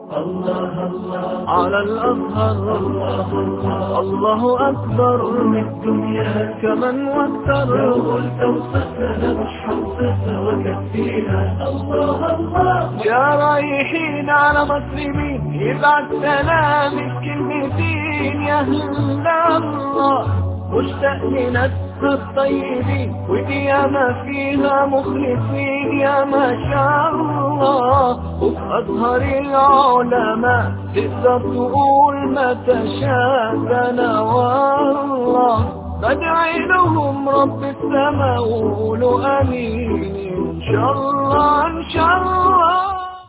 على الأزهر الله أكبر من الدنيا كمن واكثر لو قلت وصفنا مش حوصفها وكفيها الله الله يا رايحين على مسلمين يبعت سلامك كلمتين يا أهل الله مشتاق لنفسها الطيبين ودي ياما فيها مخلصين يا ما شاء الله وفي أزهر العلماء تقدر تقول ما تشاء أنا والله بدعي لهم رب السماء وقولوا أمين إن شاء الله إن شاء الله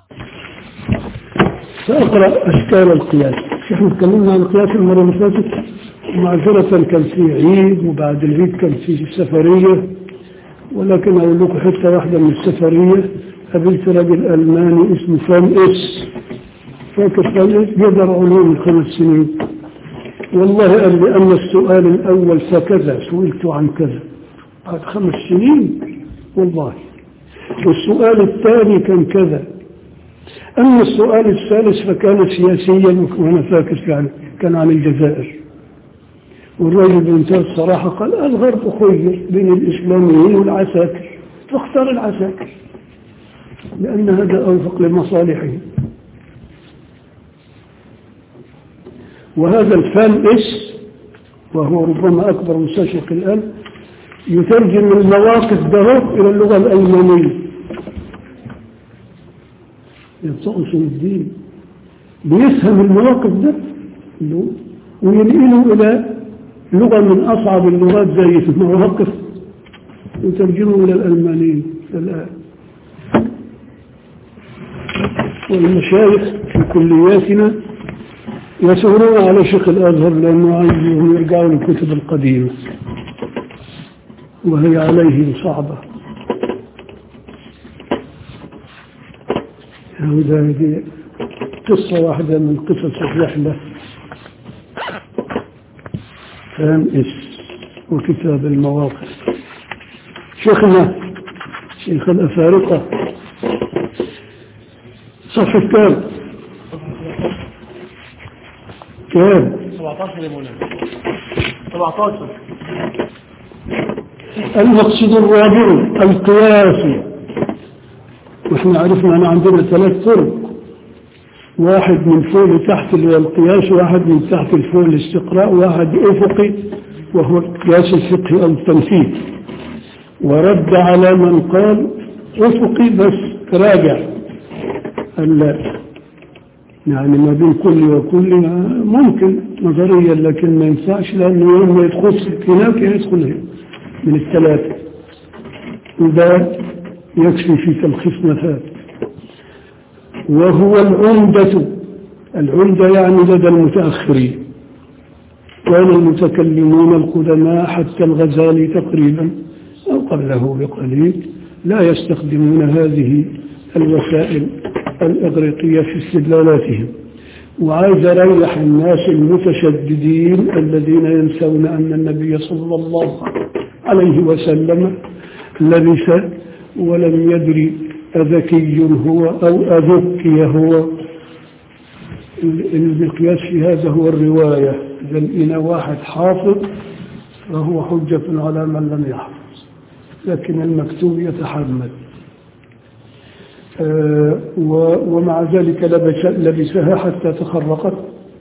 سأقرأ أشكال القياس احنا اتكلمنا عن القياس المرة اللي فاتت معذرة كان في عيد وبعد العيد كان في سفرية ولكن أقول لكم حتة واحدة من السفرية قابلت راجل ألماني اسمه فان إس فاكر فان إس يدر علوم الخمس سنين والله قال لي أما السؤال الأول فكذا سئلت عن كذا بعد خمس سنين والله والسؤال الثاني كان كذا أما السؤال الثالث فكان سياسيا وأنا فاكر كان كان عن الجزائر والراجل بمنتهى الصراحة قال الغرب خير بين الإسلاميين والعساكر فاختار العساكر لأن هذا أوفق لمصالحهم وهذا الفان اس وهو ربما أكبر مستشرق الآن يترجم المواقف ده إلى اللغة الألمانية يبطئ الدين بيفهم المواقف ده وينقله إلى لغة من أصعب اللغات زي المواقف وترجمه إلى الألمانية الآن والمشايخ في كلياتنا يسهرون على شيخ الأزهر لأنه عايزهم يرجعوا للكتب القديمة وهي عليهم صعبة هذه قصة واحدة من قصص الرحلة فهم اس وكتاب المواقف شيخنا شيخ الأفارقة صفحة كام كام 17 يا مولانا 17 المقصد الرابع القياس واحنا عرفنا ان عندنا ثلاث طرق واحد من فوق لتحت اللي هو القياس واحد من تحت لفوق الاستقراء واحد افقي وهو القياس الفقهي او التنفيذ ورد على من قال افقي بس راجع ال- يعني ما بين كل وكل ممكن نظريا لكن ما ينفعش لانه يوم ما يدخل هناك يدخل هنا من الثلاثه وده يكفي في تلخيص مفاد وهو العمدة العمدة يعني لدى المتأخرين كان المتكلمون القدماء حتى الغزالي تقريبا أو قبله بقليل لا يستخدمون هذه الوسائل الإغريقية في استدلالاتهم وعايز أريح الناس المتشددين الذين ينسون أن النبي صلى الله عليه وسلم لبس ولم يدري أذكي هو أو أذكي هو المقياس في هذا هو الرواية إذا إن واحد حافظ فهو حجة على من لم يحفظ لكن المكتوب يتحمل آه، و- ومع ذلك لبس لبسها حتى تخرقت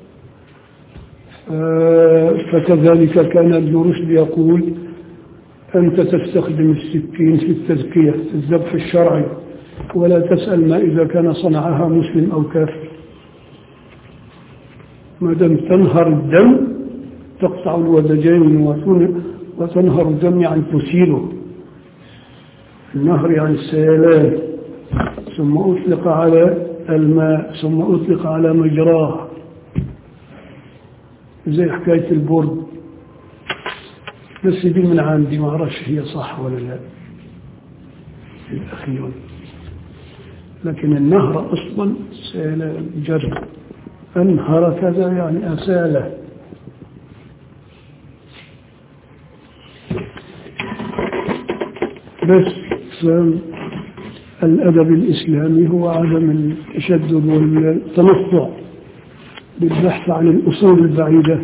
آه، فكذلك كان ابن رشد يقول أنت تستخدم السكين في التزكية في الذبح الشرعي ولا تسأل ما إذا كان صنعها مسلم أو كافر ما دام تنهر الدم تقطع الودجين وتن- وتنهر الدم يعني تسيله النهر يعني السيلان ثم أطلق على الماء ثم أطلق على مجراه زي حكاية البرد بس دي من عندي ما أعرفش هي صح ولا لا الأخير لكن النهر أصلا سيلان جرد أنهر كذا يعني أساله بس ف- الأدب الإسلامي هو عدم التشدد والتنطع بالبحث عن الأصول البعيدة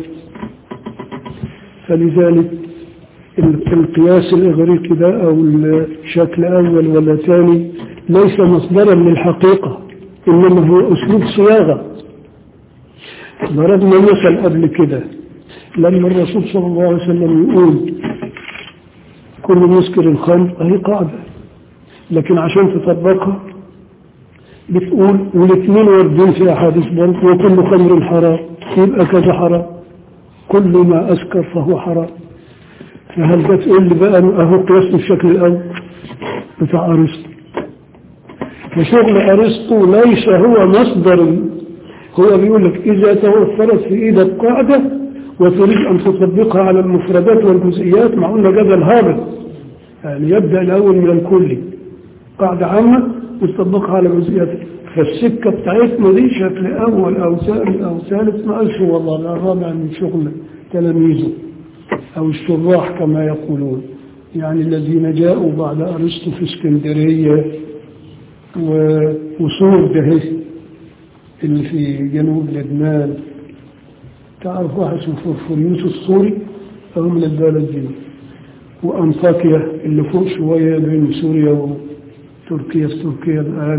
فلذلك ال- القياس الإغريقي ده أو الشكل أول ولا ثاني ليس مصدرا للحقيقة إنما هو أسلوب صياغة ضربنا مثل قبل كده لما الرسول صلى الله عليه وسلم يقول كل مسكر الخمر هي قاعدة لكن عشان تطبقها بتقول والاثنين واردين في أحاديث برضه وكل خمر حرام يبقى كذا حرام كل ما أسكر فهو حرام فهل ده تقول لي بقى أهو قياس الشكل الأول بتاع أرسطو فشغل أرسطو ليس هو مصدر هو بيقول لك إذا توفرت في إيدك قاعدة وتريد أن تطبقها على المفردات والجزئيات مع أن جدل هابط يعني يبدأ الأول من الكلي قاعدة عامة وتطبقها على جزئيات فالسكة بتاعتنا دي شكل أول أو ثاني أو ثالث ما قالش والله لا رابع من شغل تلاميذه أو الشراح كما يقولون يعني الذين جاءوا بعد أرسطو في اسكندرية و- وصور ده اللي في جنوب لبنان تعرف واحد اسمه فرفوريوس السوري هو من البلد دي وأنطاكيا اللي فوق شوية بين سوريا وتركيا في تركيا الآن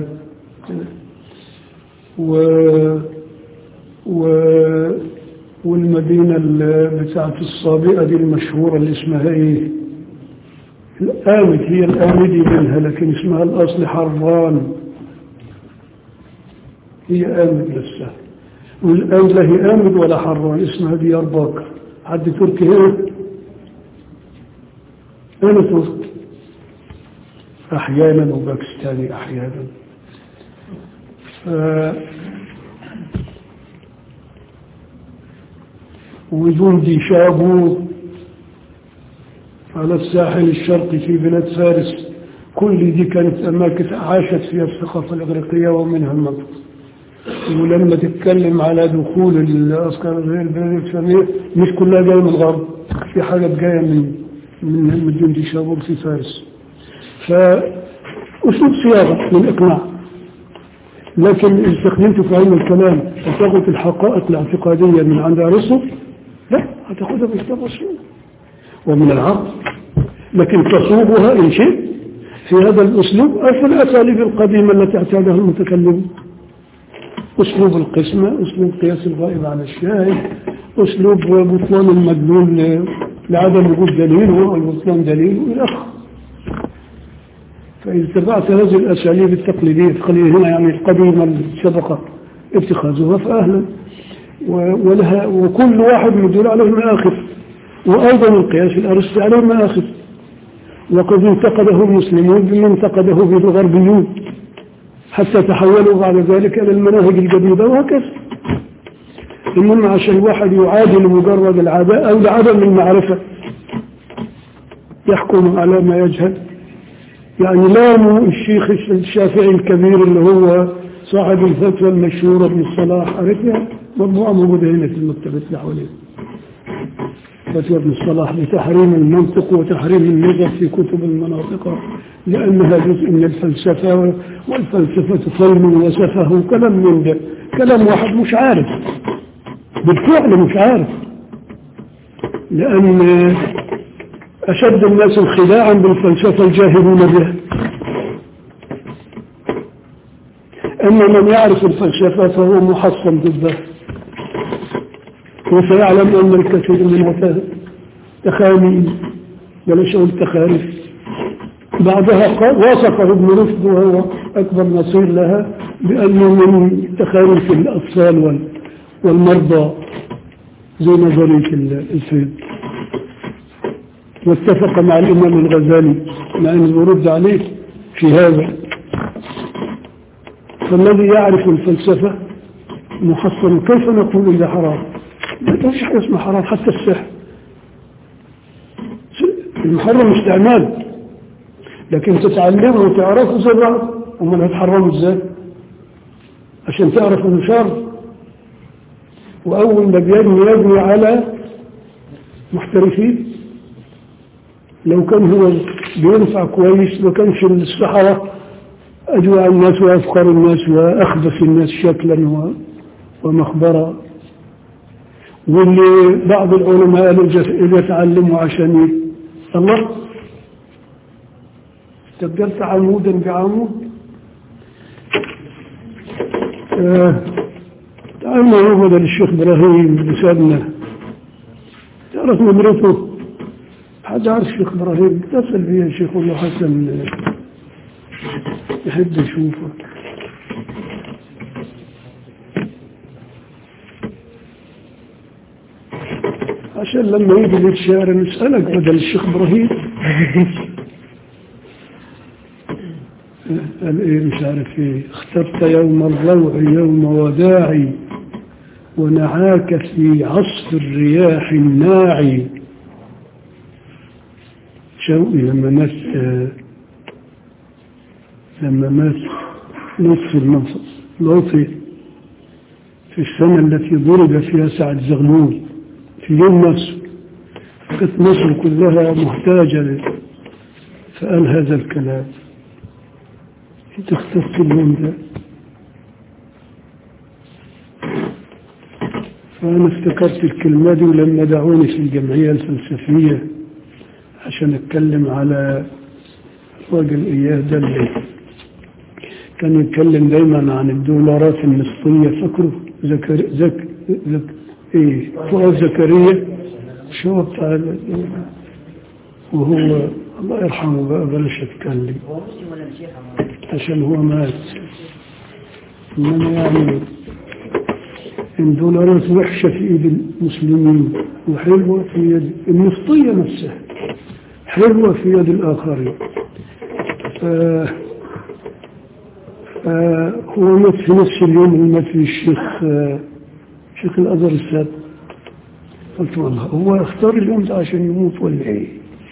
و و والمدينة ال- بتاعت الصابئة دي المشهورة اللي اسمها ايه الآمد هي الآمدي منها لكن اسمها الأصل حران هي آمد لسه والآن لا هي آمد ولا حران اسمها ديار باكر حد تركي هنا أنا ترك أحيانا وباكستاني أحيانا ف... وجندي شابور على الساحل الشرقي في بلاد فارس كل دي كانت أماكن عاشت فيها الثقافة الإغريقية ومنها المنطقة ولما تتكلم على دخول الأسكار غير البلاد الإسلامية مش كلها جاية من الغرب في حاجات جاية من من من جندي شابور في فارس فأسلوب صياغة للإقناع لكن إذا استخدمته في علم الكلام وتاخد الحقائق الاعتقادية من عند أرسطو لا هتاخدها بالتفاصيل ومن العقل لكن تصوبها إن شئت في هذا الأسلوب أو في الأساليب القديمة التي اعتادها المتكلمون أسلوب القسمة أسلوب قياس الغائب على الشاهد أسلوب بطلان المدلول ل- لعدم وجود دليل والبطلان دليل وإلى آخره فإذا اتبعت هذه الأساليب التقليدية التقليدية هنا يعني القديمة اللي سبق اتخاذها فأهلا و- ولها وكل واحد يدل عليه مآخذ وأيضا القياس الأرسطي عليه مآخذ وقد انتقده المسلمون بما انتقده به الغربيون حتى تحولوا بعد ذلك إلى المناهج الجديدة وهكذا إنما عشان الواحد يعادل مجرد العداء أو لعدم المعرفة يحكم على ما يجهل يعني لام الشيخ الشافعي الكبير اللي هو صاحب الفتوى المشهورة ابن الصلاح عرفها مطبوعة موجودة هنا في المكتبة اللي حوالينا فتوى ابن الصلاح بتحريم المنطق وتحريم النظر في كتب المناطق لأنها جزء من الفلسفة والفلسفة ظلم وسفه وكلام من ده كلام واحد مش عارف بالفعل مش عارف لأن أشد الناس انخداعا بالفلسفة الجاهلون بها أما من يعرف الفلسفة فهو محصن ضدها وسيعلم أن الكثير منها تخامين بلاش أقول تخارف بعدها قال- وصفه ابن رشد وهو أكبر نصير لها بأنه من تخارف الأطفال وال- والمرضى زي نظرية ال- الفيض واتفق مع الإمام الغزالي مع أنه يرد عليه في هذا فالذي يعرف الفلسفة محصن كيف نقول إذا حرام لا فيش حاجة اسمها حرام حتى السحر المحرم استعمال لكن تتعلمه وتعرفه زي بعض امال هتحرمه ازاي عشان تعرف انه شر واول ما بيبني يبني على محترفين لو كان هو بينفع كويس ما كانش السحرة أجوع الناس وأفقر الناس وأخبث الناس شكلا و- ومخبرا واللي بعض العلماء قالوا جس- يتعلموا عشان ي- الله استبدلت عمودا بعمود آه، تعالنا نعبد للشيخ إبراهيم لساننا تعرف نمرته حد عارف الشيخ إبراهيم اتصل بي يا شيخ والله حسن آه، يحب يشوفك عشان لما يجي للشارع نسألك بدل الشيخ إبراهيم قال ايه مش عارف ايه اخترت يوم الروع يوم وداعي ونعاك في عصف الرياح الناعي شوقي لما مات آه، لما مات نصف المنصب لوطي في السنة التي ضرب فيها سعد زغلول في يوم مصر كانت مصر كلها محتاجة له. فقال هذا الكلام انت اخترت اليوم ده فأنا افتكرت الكلمة دي ولما دعوني في الجمعية الفلسفية عشان أتكلم على الراجل إياه ده اللي كان يتكلم دايما عن الدولارات النصفية فاكره زكر زك زك ايه فؤاد زكريا شو بتاع ال- وهو الله يرحمه بقى بلاش اتكلم هو مسلم ولا مشيخ يا مولانا؟ عشان هو مات إنما يعني الدولارات وحشة في إيد المسلمين وحلوة في يد النفطية نفسها حلوة في يد الآخرين ف- فهو مات في نفس اليوم اللي مات فيه الشيخ آه، شيخ الأزهر السابق قلت والله هو اختار اليوم ده عشان يموت ولا ايه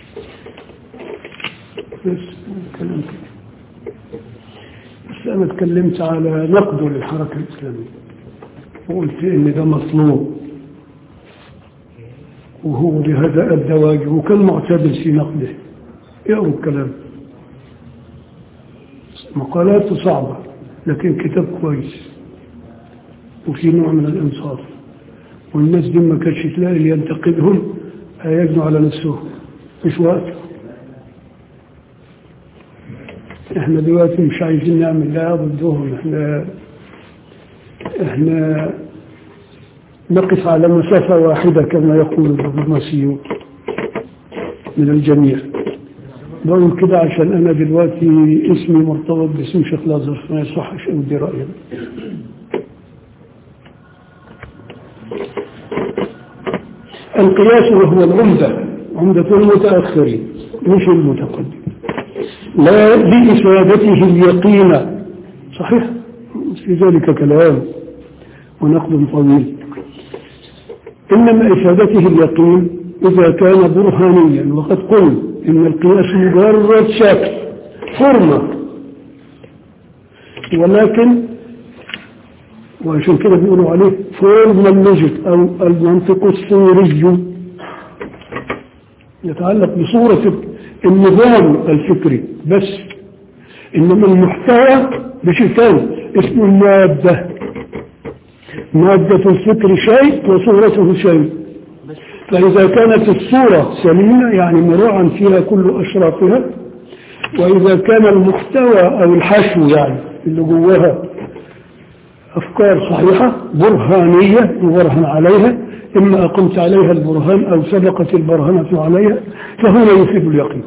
بس كلام كده بس أنا اتكلمت على نقده للحركة الإسلامية وقلت إن ده مطلوب وهو بهذا أدى واجب وكان معتدل في نقده يقروا الكلام مقالاته صعبة لكن كتاب كويس وفي نوع من الإنصاف والناس دي ما كانتش تلاقي اللي ينتقدهم هيجنوا على نفسهم مش وقته احنا دلوقتي مش عايزين نعمل لا ضدهم احنا احنا نقف على مسافة واحدة كما يقول الدبلوماسيون من الجميع بقول كده عشان انا دلوقتي اسمي مرتبط باسم شيخ لازر فما يصحش اودي رأيي القياس وهو العمدة عمدة المتأخرين مش المتقدم لا بإفادته اليقين صحيح في ذلك كلام ونقد طويل إنما إفادته اليقين إذا كان برهانيا وقد قلت إن القياس مجرد شكل فورمة ولكن وعشان كده بيقولوا عليه فورمال لوجيك أو المنطق الصوري يتعلق بصورة النظام الفكري بس إنما المحتوى بشيء ثاني اسمه المادة مادة الفكر شيء وصورته شيء فإذا كانت الصورة سليمة يعني مراعا فيها كل أشرافها وإذا كان المحتوى أو الحشو يعني اللي جواها أفكار صحيحة برهانية يبرهن عليها إما أقمت عليها البرهان أو سبقت البرهنة عليها فهنا يفيد اليقين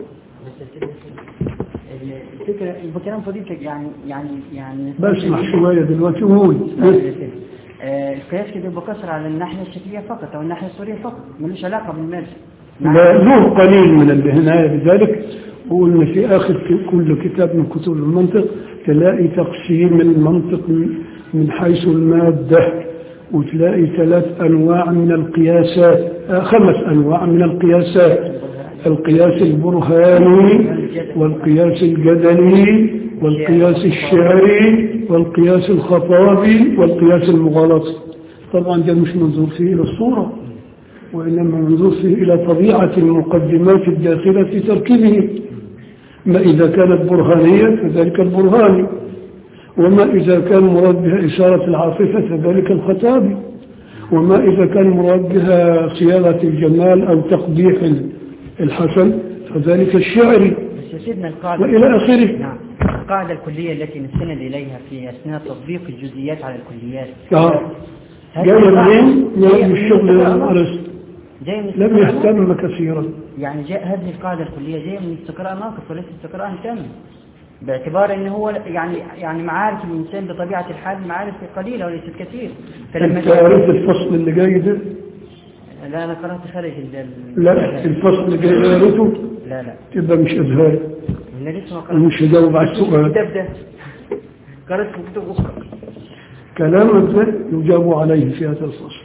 الفكرة يبقى كلام فضيلتك يعني يعني يعني بسمع شوية دلوقتي قول آه، القياس كده يبقى قصر على الناحية الشكلية فقط أو الناحية الصورية فقط ملوش علاقة بالمادة لا له قليل من العناية بذلك وقلنا في آخر كل كتاب من كتب المنطق تلاقي تقسيم المنطق من- من حيث المادة وتلاقي ثلاث أنواع من القياسات آه، خمس أنواع من القياسات القياس البرهاني والقياس الجدلي والقياس الشعري والقياس الخطابي والقياس المغالطي طبعا ده مش منظور فيه إلى الصورة وإنما منظور فيه إلى طبيعة المقدمات الداخلة في تركيبه ما إذا كانت برهانية فذلك البرهاني وما إذا كان مراد بها إشارة العاطفة فذلك الخطابي وما إذا كان مراد بها صياغة الجمال أو تقبيح الحسن فذلك الشعري بس يا سيدنا القاعدة وإلى آخره نعم القاعدة الكلية التي نستند إليها في أثناء تطبيق الجزئيات على الكليات آه. هذه جاي القاعدة منين؟ جاية من من الشغل الاستقراء. أرسطو جاي من لم الاستقراء يهتم كثيرا يعني جاء هذه القاعدة الكلية جاية من استقراء ناقص وليس استقراء تام باعتبار ان هو يعني يعني معارف الانسان بطبيعه الحال معارف قليله وليست كثير فلما انت قريت الفصل اللي جاي ده لا انا قرات خارج ال- ال- لا الفصل اللي جاي قريته لا لا تبقى مش أذهان انا لسه ما قرات مش هجاوب على السؤال الكتاب ده قرات في كتب اخرى كلامك ده يجاب عليه في هذا الفصل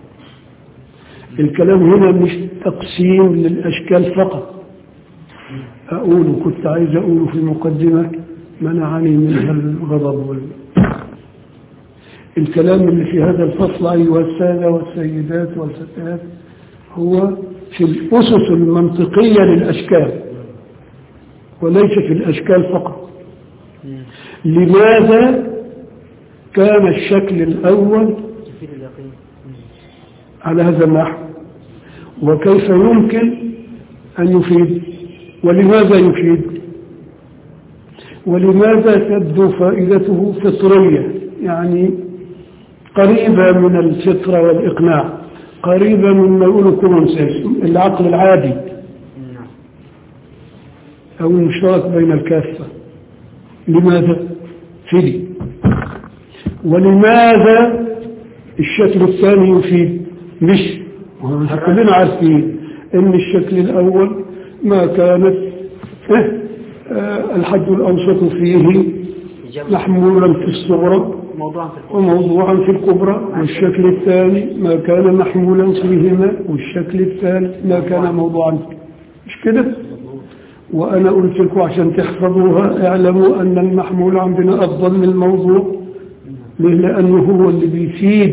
الكلام هنا مش تقسيم للأشكال فقط أقوله كنت عايز أقوله في المقدمة منعني منها الغضب وال... الكلام اللي في هذا الفصل أيها السادة والسيدات والفتيات هو في الأسس المنطقية للأشكال وليس في الأشكال فقط لماذا كان الشكل الأول تفيد اليقين على هذا النحو وكيف يمكن أن يفيد ولماذا يفيد ولماذا تبدو فائدته فطرية يعني قريبة من الفطرة والإقناع قريبة من ما يقوله كومون سنس العقل العادي نعم أو المشترك بين الكافة لماذا؟ فيدي ولماذا الشكل الثاني يفيد مش وإحنا كلنا عارفين ان الشكل الاول ما كانت إيه؟ آه، الحد الاوسط فيه محمولا في الصغرى موضوعا في الكتب وموضوعا في الكبرى والشكل الثاني ما كان محمولا فيهما والشكل الثالث ما كان موضوعا فيه. مش كده وانا قلت لكم عشان تحفظوها اعلموا ان المحمول عندنا افضل من الموضوع ليه لانه هو اللي بيفيد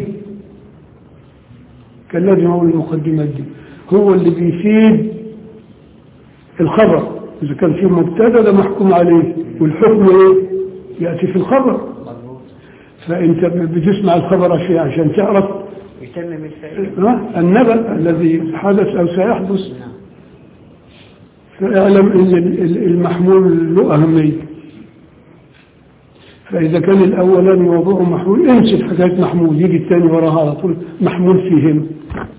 كان لازم اقول المقدمات دي هو اللي بيفيد الخبر اذا كان في مبتدا ده محكوم عليه والحكم ايه ياتي في الخبر فانت بتسمع الخبر عشان عشان تعرف يتمم الفائده ها؟ النبأ الذي حدث أو سيحدث نعم فاعلم أن ال- ال- المحمول له أهمية فإذا كان الأولاني موضوع محمول انسف حكاية محمول يجي الثاني وراها على طول محمول فيهم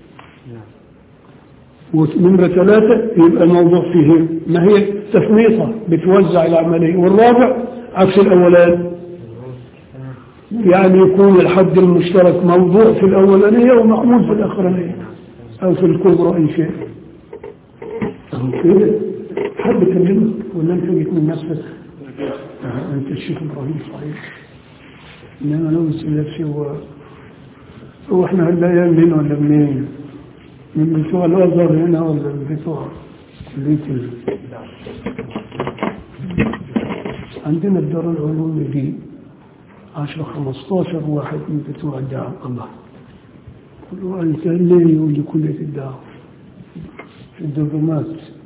ونمرة ثلاثة يبقى الموضوع فيهم ما هي تفنيطة بتوزع العملية والرابع عكس الأولاني يعني يكون الحد المشترك موضوع في الأولانية ومحمول في الأخرانية أو في الكبرى إن شاء أهو كده حد كلمك ولا أنت جيت من نفسك آه، أنت الشيخ إبراهيم صحيح إنما أنا قلت لنفسي هو هو إحنا هنلاقي منين ولا منين من بتوع الأزهر هنا ولا من بتوع كلية ال- عندنا الدار العلوم دي 10 15 واحد من بتوع الدعوة الله كل واحد كان ليه يقول لي كلية الدعوة في الدبلومات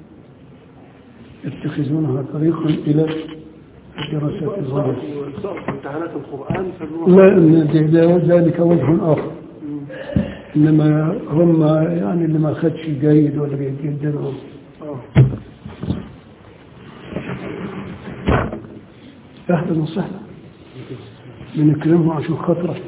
يتخذونها طريقا إلى دراسة الغرب سقط امتحانات القرآن فالروح لا إن ده- ده- ذلك وجه آخر إنما هم يعني اللي ما خدش جيد ولا جيد جدا هم أهلا وسهلا بنكرمه عشان خاطرك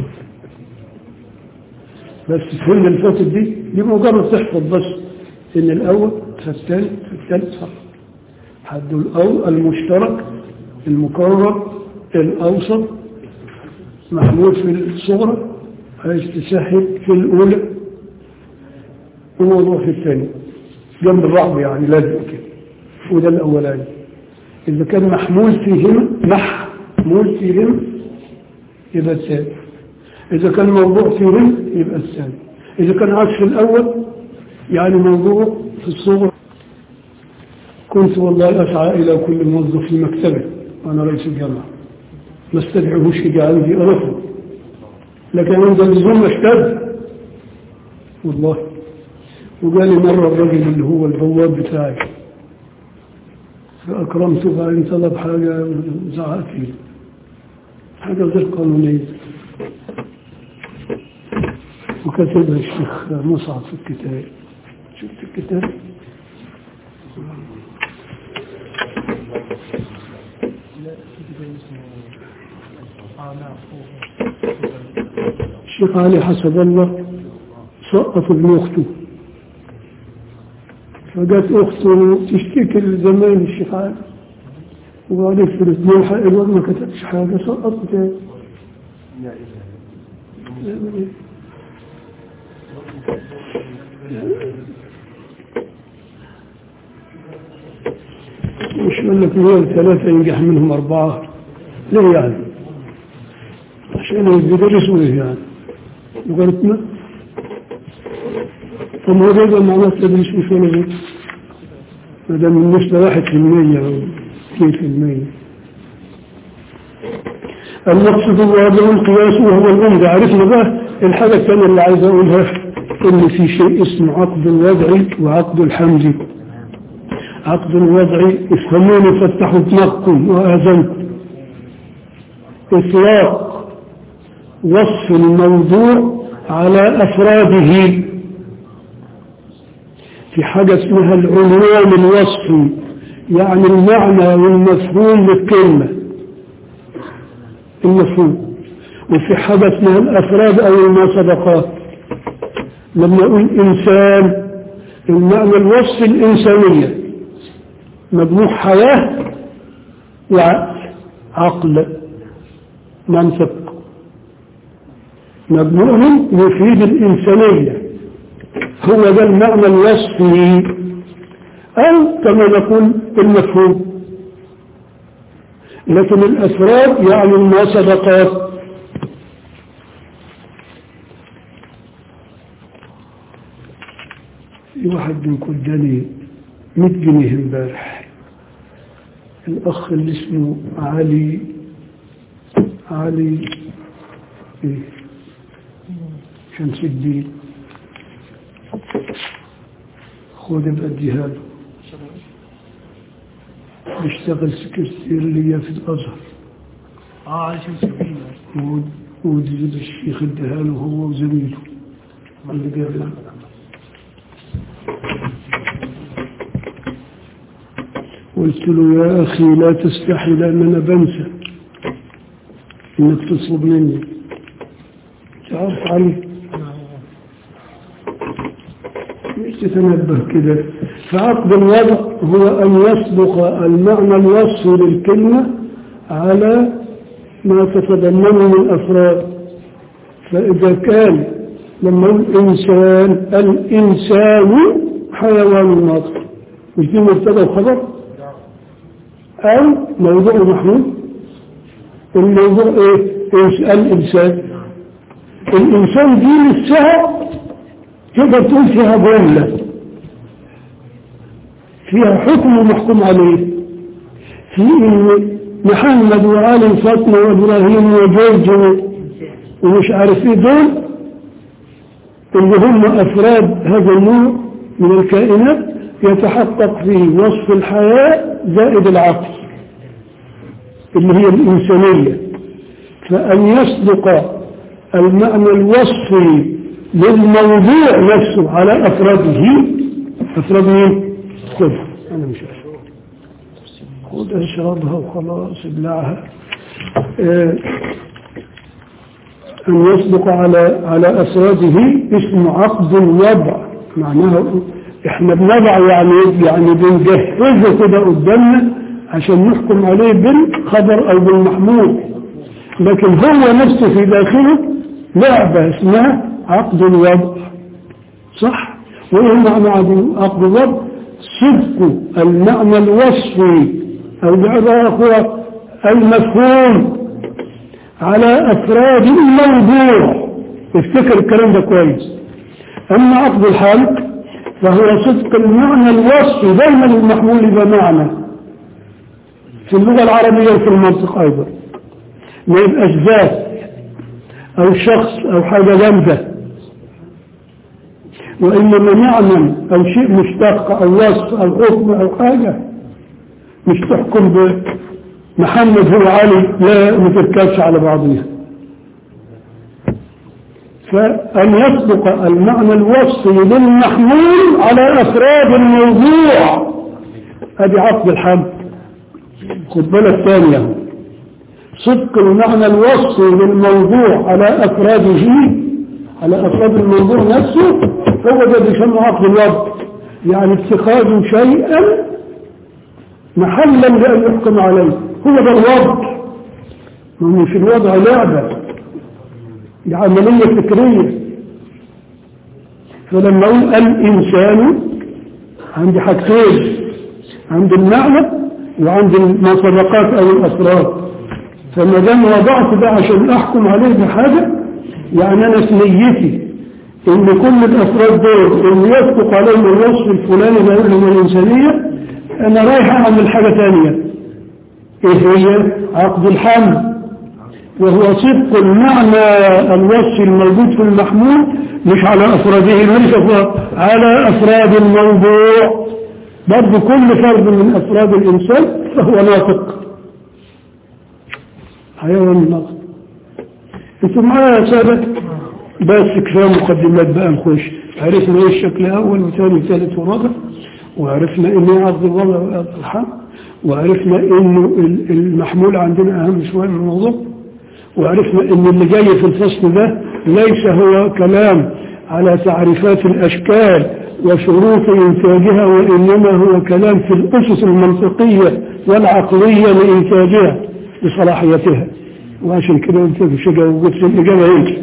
بس الفيلم اللي فاتت دي دي مجرد تحفظ بس إن الأول فالثالث فالثالث فقط حد الأول المشترك المكرر الأوسط محمول في الصغرى عايز تسهل في الأولى وموضوع في الثاني جنب بعض يعني لازم كده وده الأولاني إذا كان محمول فيهما محمول فيهما يبقى الثاني إذا كان موضوع فيهما يبقى الثاني إذا كان عكس الأول يعني موضوع في الصغرى كنت والله أسعى إلى كل موظف في مكتبه وأنا رئيس الجامعة ما استدعوش يجي عندي أرفض لكن عند اللزوم اشتد والله وقال لي مرة الرجل اللي هو البواب بتاعي فأكرمته بعدين طلب حاجة زعق فيه حاجة غير قانونية وكتبها الشيخ مصعب في الكتاب شفت الكتاب الشيخ علي حسب الله سقط ابن أخته فجت أخته تشتكي لزمان الشيخ علي وبعدين في الاثنين حق الوقت ما كتبش حاجة سقطت تاني يعمل إيه؟ مش يقول لك هو ثلاثة ينجح منهم أربعة ليه يعني عشان بيدرسوا ايه يعني وقالت طب هو ده يبقى معناه تدريس مش ولا ايه ما دام النسبة واحد في المية أو اثنين في المية المقصد الواضح القياس وهو الأمر عرفنا بقى الحاجة الثانية اللي عايز أقولها إن في شيء اسمه عقد الوضع وعقد الحمل عقد الوضع افهموني فتحوا دماغكم وآذنكم إطلاق وصف الموضوع على أفراده في حاجة اسمها العنوان الوصفي يعني المعنى والمفهوم للكلمة المفهوم وفي حاجة اسمها الأفراد أو المصدقات لما أقول إنسان المعنى الوصف الإنسانية مجموع حياة وعقل عقل منطق مجموع يفيد الإنسانية هو ده المعنى الوصفي أو كما نقول المفهوم لكن الأفراد يعني المصدقات في واحد منكم اداني 100 جنيه امبارح الأخ اللي اسمه علي علي إيه شمس الدين خد بأديها له بيشتغل سكرتير ليا في الأزهر اه علي شمس الدين ودي الشيخ اديها له هو وزميله اللي جاب له قلت له يا أخي لا تستحي لأن أنا بنسى إنك تطلب مني تعرف علي مش تتنبه كده فعقد الوضع هو أن يسبق المعنى الوصفي للكلمة على ما تتضمنه من أفراد فإذا كان لما يقول إنسان الإنسان حيوان ناطق مش دي مبتدا وخبر أو موضوع محمود الموضوع إيه؟ إيه الإنسان الإنسان دي نفسها تقدر تقول فيها جملة فيها حكم محكوم عليه في إن محمد وعلي وفاطمة وإبراهيم وجورج ومش عارف إيه دول اللي هم أفراد هذا النوع من الكائنات يتحقق فيه وصف الحياة زائد العقل اللي هي الإنسانية فأن يصدق المعنى الوصفي للموضوع نفسه على أفراده أفراد مين؟ خذ أنا مش عارف خذ اشربها وخلاص ابلعها آه أن يصدق على على أفراده اسم عقد الوضع معناها احنا بنضع يعني يعني بنجهزه كده قدامنا عشان نحكم عليه بالخبر او بالمحمول لكن هو نفسه في داخله لعبة اسمها عقد الوضع صح وايه معنى عقد الوضع صدق المعنى الوصفي او بعبارة اخرى المفهوم على افراد الموضوع افتكر الكلام ده كويس اما عقد الحلق فهو صدق المعنى الوصفي دايما المحمول بمعنى في اللغة العربية وفي المنطق أيضا ما يبقاش ذات أو شخص أو حاجة جامدة وإنما معنى أو شيء مشتق أو وصف أو حكم أو حاجة مش تحكم بمحمد هو علي لا ما تركبش على بعضها فأن يسبق المعنى الوصفي للمحمول على أفراد الموضوع أدي عقد الحمل خد بالك ثانية صدق المعنى الوصفي للموضوع على أفراده على أفراد الموضوع نفسه هو ده بيسمى عقد الوضع يعني اتخاذ شيئا محلا لأن يحكم عليه هو ده الوضع مش الوضع لعبة دي عملية فكرية فلما أقول الإنسان عندي حاجتين عند المعنى وعند المطلقات أو الأفراد فما دام وضعت ده عشان أحكم عليه بحاجة يعني أنا في نيتي إن كل الأفراد دول اللي يسبق عليهم الوصف الفلاني ده لهم الإنسانية أنا رايح أعمل حاجة ثانية إيه هي عقد الحمل وهو صدق المعنى الوصف الموجود في المحمول مش على أفراده ليس على أفراد الموضوع برضه كل فرد من أفراد الإنسان فهو ناطق حيوان ناطق انتم معايا يا سادة بس كفاية مقدمات بقى نخش عرفنا ايه الشكل اول وثاني وثالث ورابع وعرفنا ان ايه عرض الوضع وعرض الحق وعرفنا انه المحمول عندنا اهم شوية من الموضوع وعرفنا ان اللي جاي في الفصل ده ليس هو كلام على تعريفات الاشكال وشروط انتاجها وانما هو كلام في الاسس المنطقية والعقلية لانتاجها لصلاحيتها وعشان كده قلت لك شجع وقلت الاجابة هيك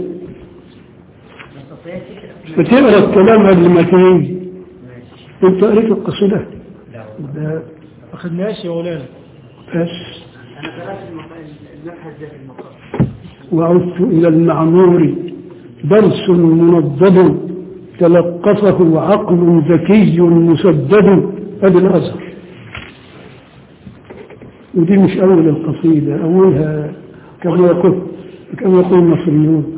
فتقرا الكلام قبل ما تيجي انت قريت القصيدة ده ما خدناش يا مولانا بس أنا قرأت المبحث ده في المقام وعدت إلى المعمور درس منضد تلقفه عقل ذكي مسدد هذا الأزهر ودي مش أول القصيدة أولها كما يقول كما يقول المصريون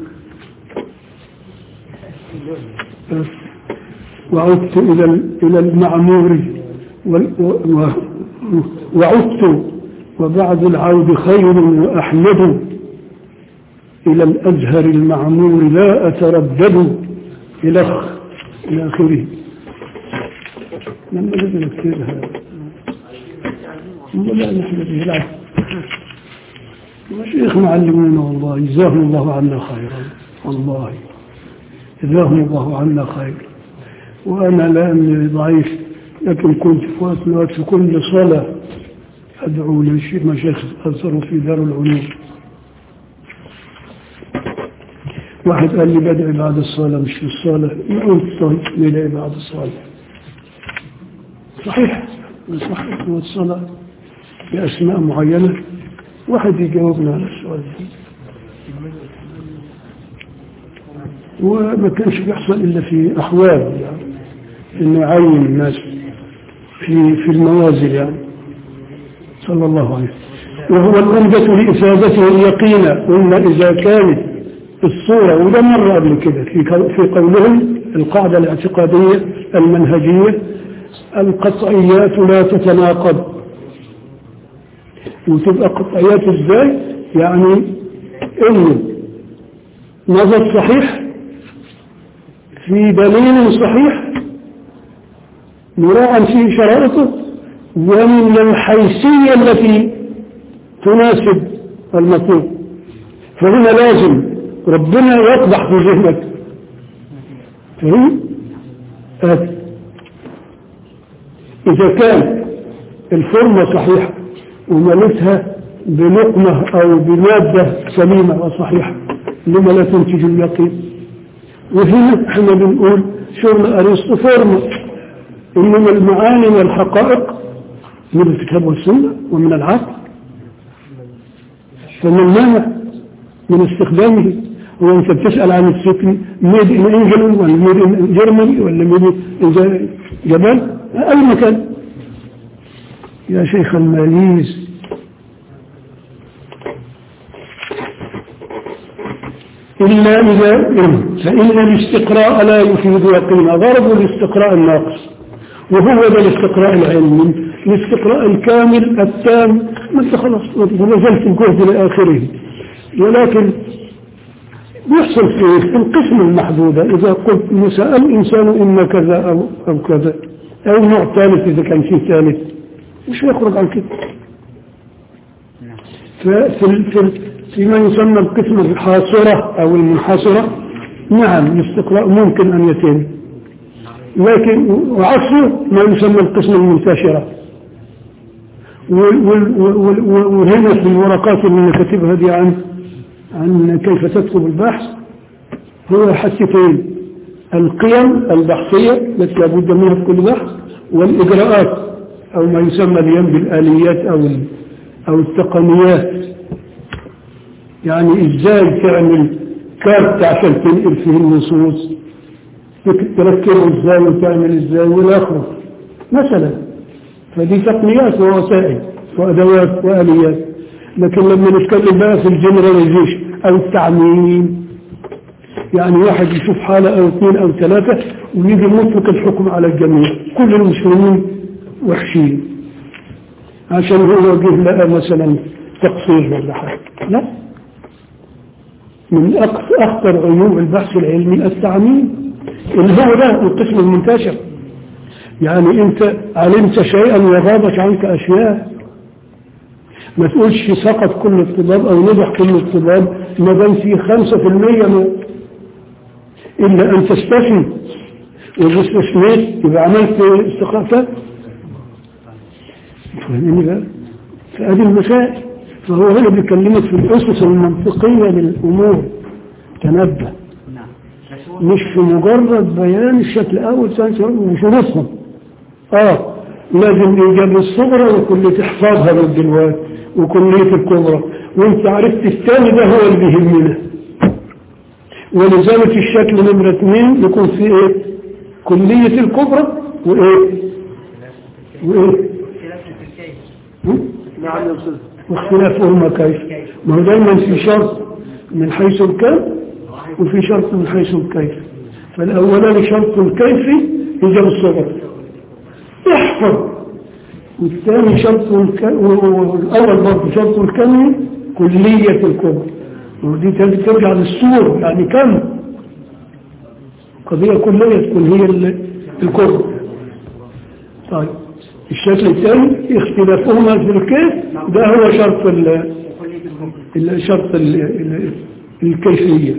بس وعدت إلى إلى المعمور وال- و- و- وعدت وبعد العود خير وأحمد إلى الأزهر المعمور لا أتردد إلى إلى آخره لما لازم نكتبها لا نحن بنلعب مشيخ معلمين والله جزاهم الله عنا خيرا والله جزاهم الله عنا خيرا وأنا لأني ضعيف لكن كنت في وقت من الوقت في كل صلاة أدعو للشيخ مشايخ أثروا في دار العلوم واحد قال لي بدعي بعد الصلاة مش في الصلاة قلت طيب ندعي بعد الصلاة صحيح صحيح هو الصلاة بأسماء معينة واحد يجاوبنا على السؤال ده وما كانش بيحصل إلا في أحوال يعني إنه يعين الناس في في الموازل يعني صلى الله عليه وسلم وهو الأمدة لإفادته اليقين قلنا إذا كانت الصورة وده مرة قبل كده في قو- في قولهم القاعدة الاعتقادية المنهجية القطعيات لا تتناقض وتبقى قطعيات ازاي يعني انه نظر صحيح في دليل صحيح مراعا فيه شرائطه ومن الحيثية التي تناسب المطلوب فهنا لازم ربنا يقضح في ذهنك فهم؟ آه. إذا كان الفورمة صحيحة وملتها بلقمة أو بمادة سليمة وصحيحة لما لا تنتج اليقين وهنا احنا بنقول شغل أرسطو فورمة إنما المعاني والحقائق من الكتاب والسنة ومن العقل فما المانع من استخدامه هو انت بتسأل عن السكن ميد ان انجلند ولا ميد ان جيرماني ولا ميد ان جبال اي مكان يا شيخ الماليز إلا إذا فإن الاستقراء لا يفيد يقينا ضرب الاستقراء الناقص وهو ده الاستقراء العلمي الاستقراء الكامل التام ما انت خلاص ما بذلت الجهد لآخره ولكن يحصل في في القسم المحدودة إذا قلت سأل الإنسان إما كذا أو, أو كذا أو نوع ثالث إذا كان فيه ثالث مش يخرج عن كده ففي ال- في ال- فيما يسمى القسم الحاصرة أو المنحصرة نعم الاستقراء ممكن أن يتم لكن وعكسه ما يسمى القسم المنتشرة وال- وال- وال- وال- وهنا في الورقات اللي أنا كاتبها دي عن عن كيف تكتب البحث هو حاجتين القيم البحثية التي لابد منها في كل بحث والإجراءات أو ما يسمى اليوم بالآليات أو ال- أو التقنيات يعني إزاي تعمل كارت عشان تنقل فيه النصوص تركبه إزاي وتعمل إزاي والى آخره مثلا فدي تقنيات ووسائل وأدوات وآليات لكن لما نتكلم بقى في الجنراليزيشن أو التعميم يعني واحد يشوف حالة أو اثنين أو ثلاثة ويجي مطلق الحكم على الجميع كل المسلمين وحشين عشان هو جه لقى مثلا تقصير ولا حاجة لا من أق- أخطر عيوب البحث العلمي التعميم اللي هو ده القسم المنتشر يعني أنت علمت شيئا وغابت عنك أشياء ما تقولش سقط كل الطلاب أو نجح كل الطلاب ما دام في خمسة في المية ما- إلا أن تستثني وإذا استثنيت يبقى عملت استقاطات فاهمني بقى؟ فهذه المسائل فهو هنا بيكلمك في الأسس المنطقية للأمور تنبه نعم بس هو مش في مجرد بيان الشكل الأول ثاني ثالث وشروطهم اه لازم إيجاب الصغرى وكلية تحفظها من دلوقتي وكلية الكبرى وانت عرفت الثاني ده هو اللي بيهمنا ولذلك الشكل نمرة اثنين يكون في ايه كلية الكبرى وايه وايه هم؟ نعم يا أستاذ واختلافهما كيف ما هو دايما في شرط من حيث الكيف وفي شرط من حيث الكيف فالأولاني شرط الكيف إيجاب الصغر احفظ والثاني شرط الك... والأول برضه شرط الكم كلية الكبر ودي ترجع للصور يعني كم قضية كلية تكون هي ال- الكبر طيب الشكل الثاني اختلافهما في الكيف ده هو شرط ال- الشرط ال- ال- الكيفية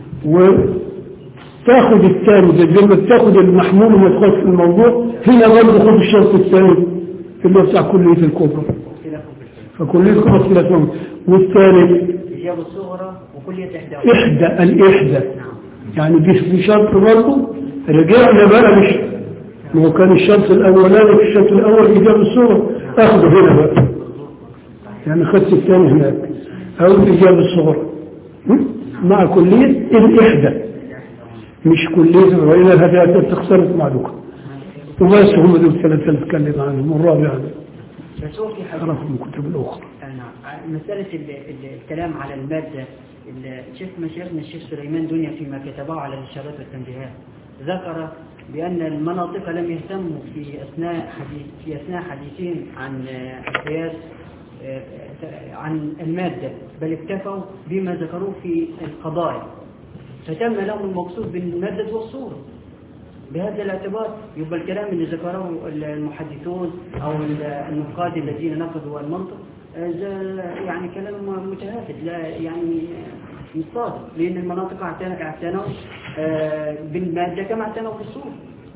وتاخد الثاني ده زي ما تاخد المحمول وما تاخد في الموضوع هنا برضه خد الشرط الثاني اللي هو بتاع كلية الكبرى فكلية الكبرى اختلافهم والثالث إجابة الصغرى وكلية إحدى إحدى الإحدى يعني دي في شرط برضه رجعنا بقى مش ما هو كان الشرط الأولاني في الشرط الأول إجابة الصغرى أخذه هنا بقى يعني خدت الثاني هناك أو الإجابة الصغرى م? مع كلية الإحدى مش كلية وإلى هذا تختلف معلومة وبس هم دول الثلاثة اللي اتكلم عنهم والرابع بس هو في حاجة عرفوا من الكتب الأخرى نعم مسألة ال- ال- الكلام على المادة ال- شيخ مشايخنا الشيخ سليمان دنيا فيما كتبه على الإشارات والتنبيهات ذكر بأن المناطق لم يهتموا في أثناء حديث في أثناء حديثهم عن آه، القياس آه، آه، عن المادة بل اكتفوا بما ذكروه في القضايا فتم لهم المقصود بالمادة والصورة بهذا الاعتبار يبقى الكلام اللي ذكره المحدثون أو النقاد الذين نقدوا المنطق آه، ز- يعني كلام متهافت لا يعني مش صادق لأن المناطق اعتنت اعتنوا آه، بالمادة كما اعتنوا بالصورة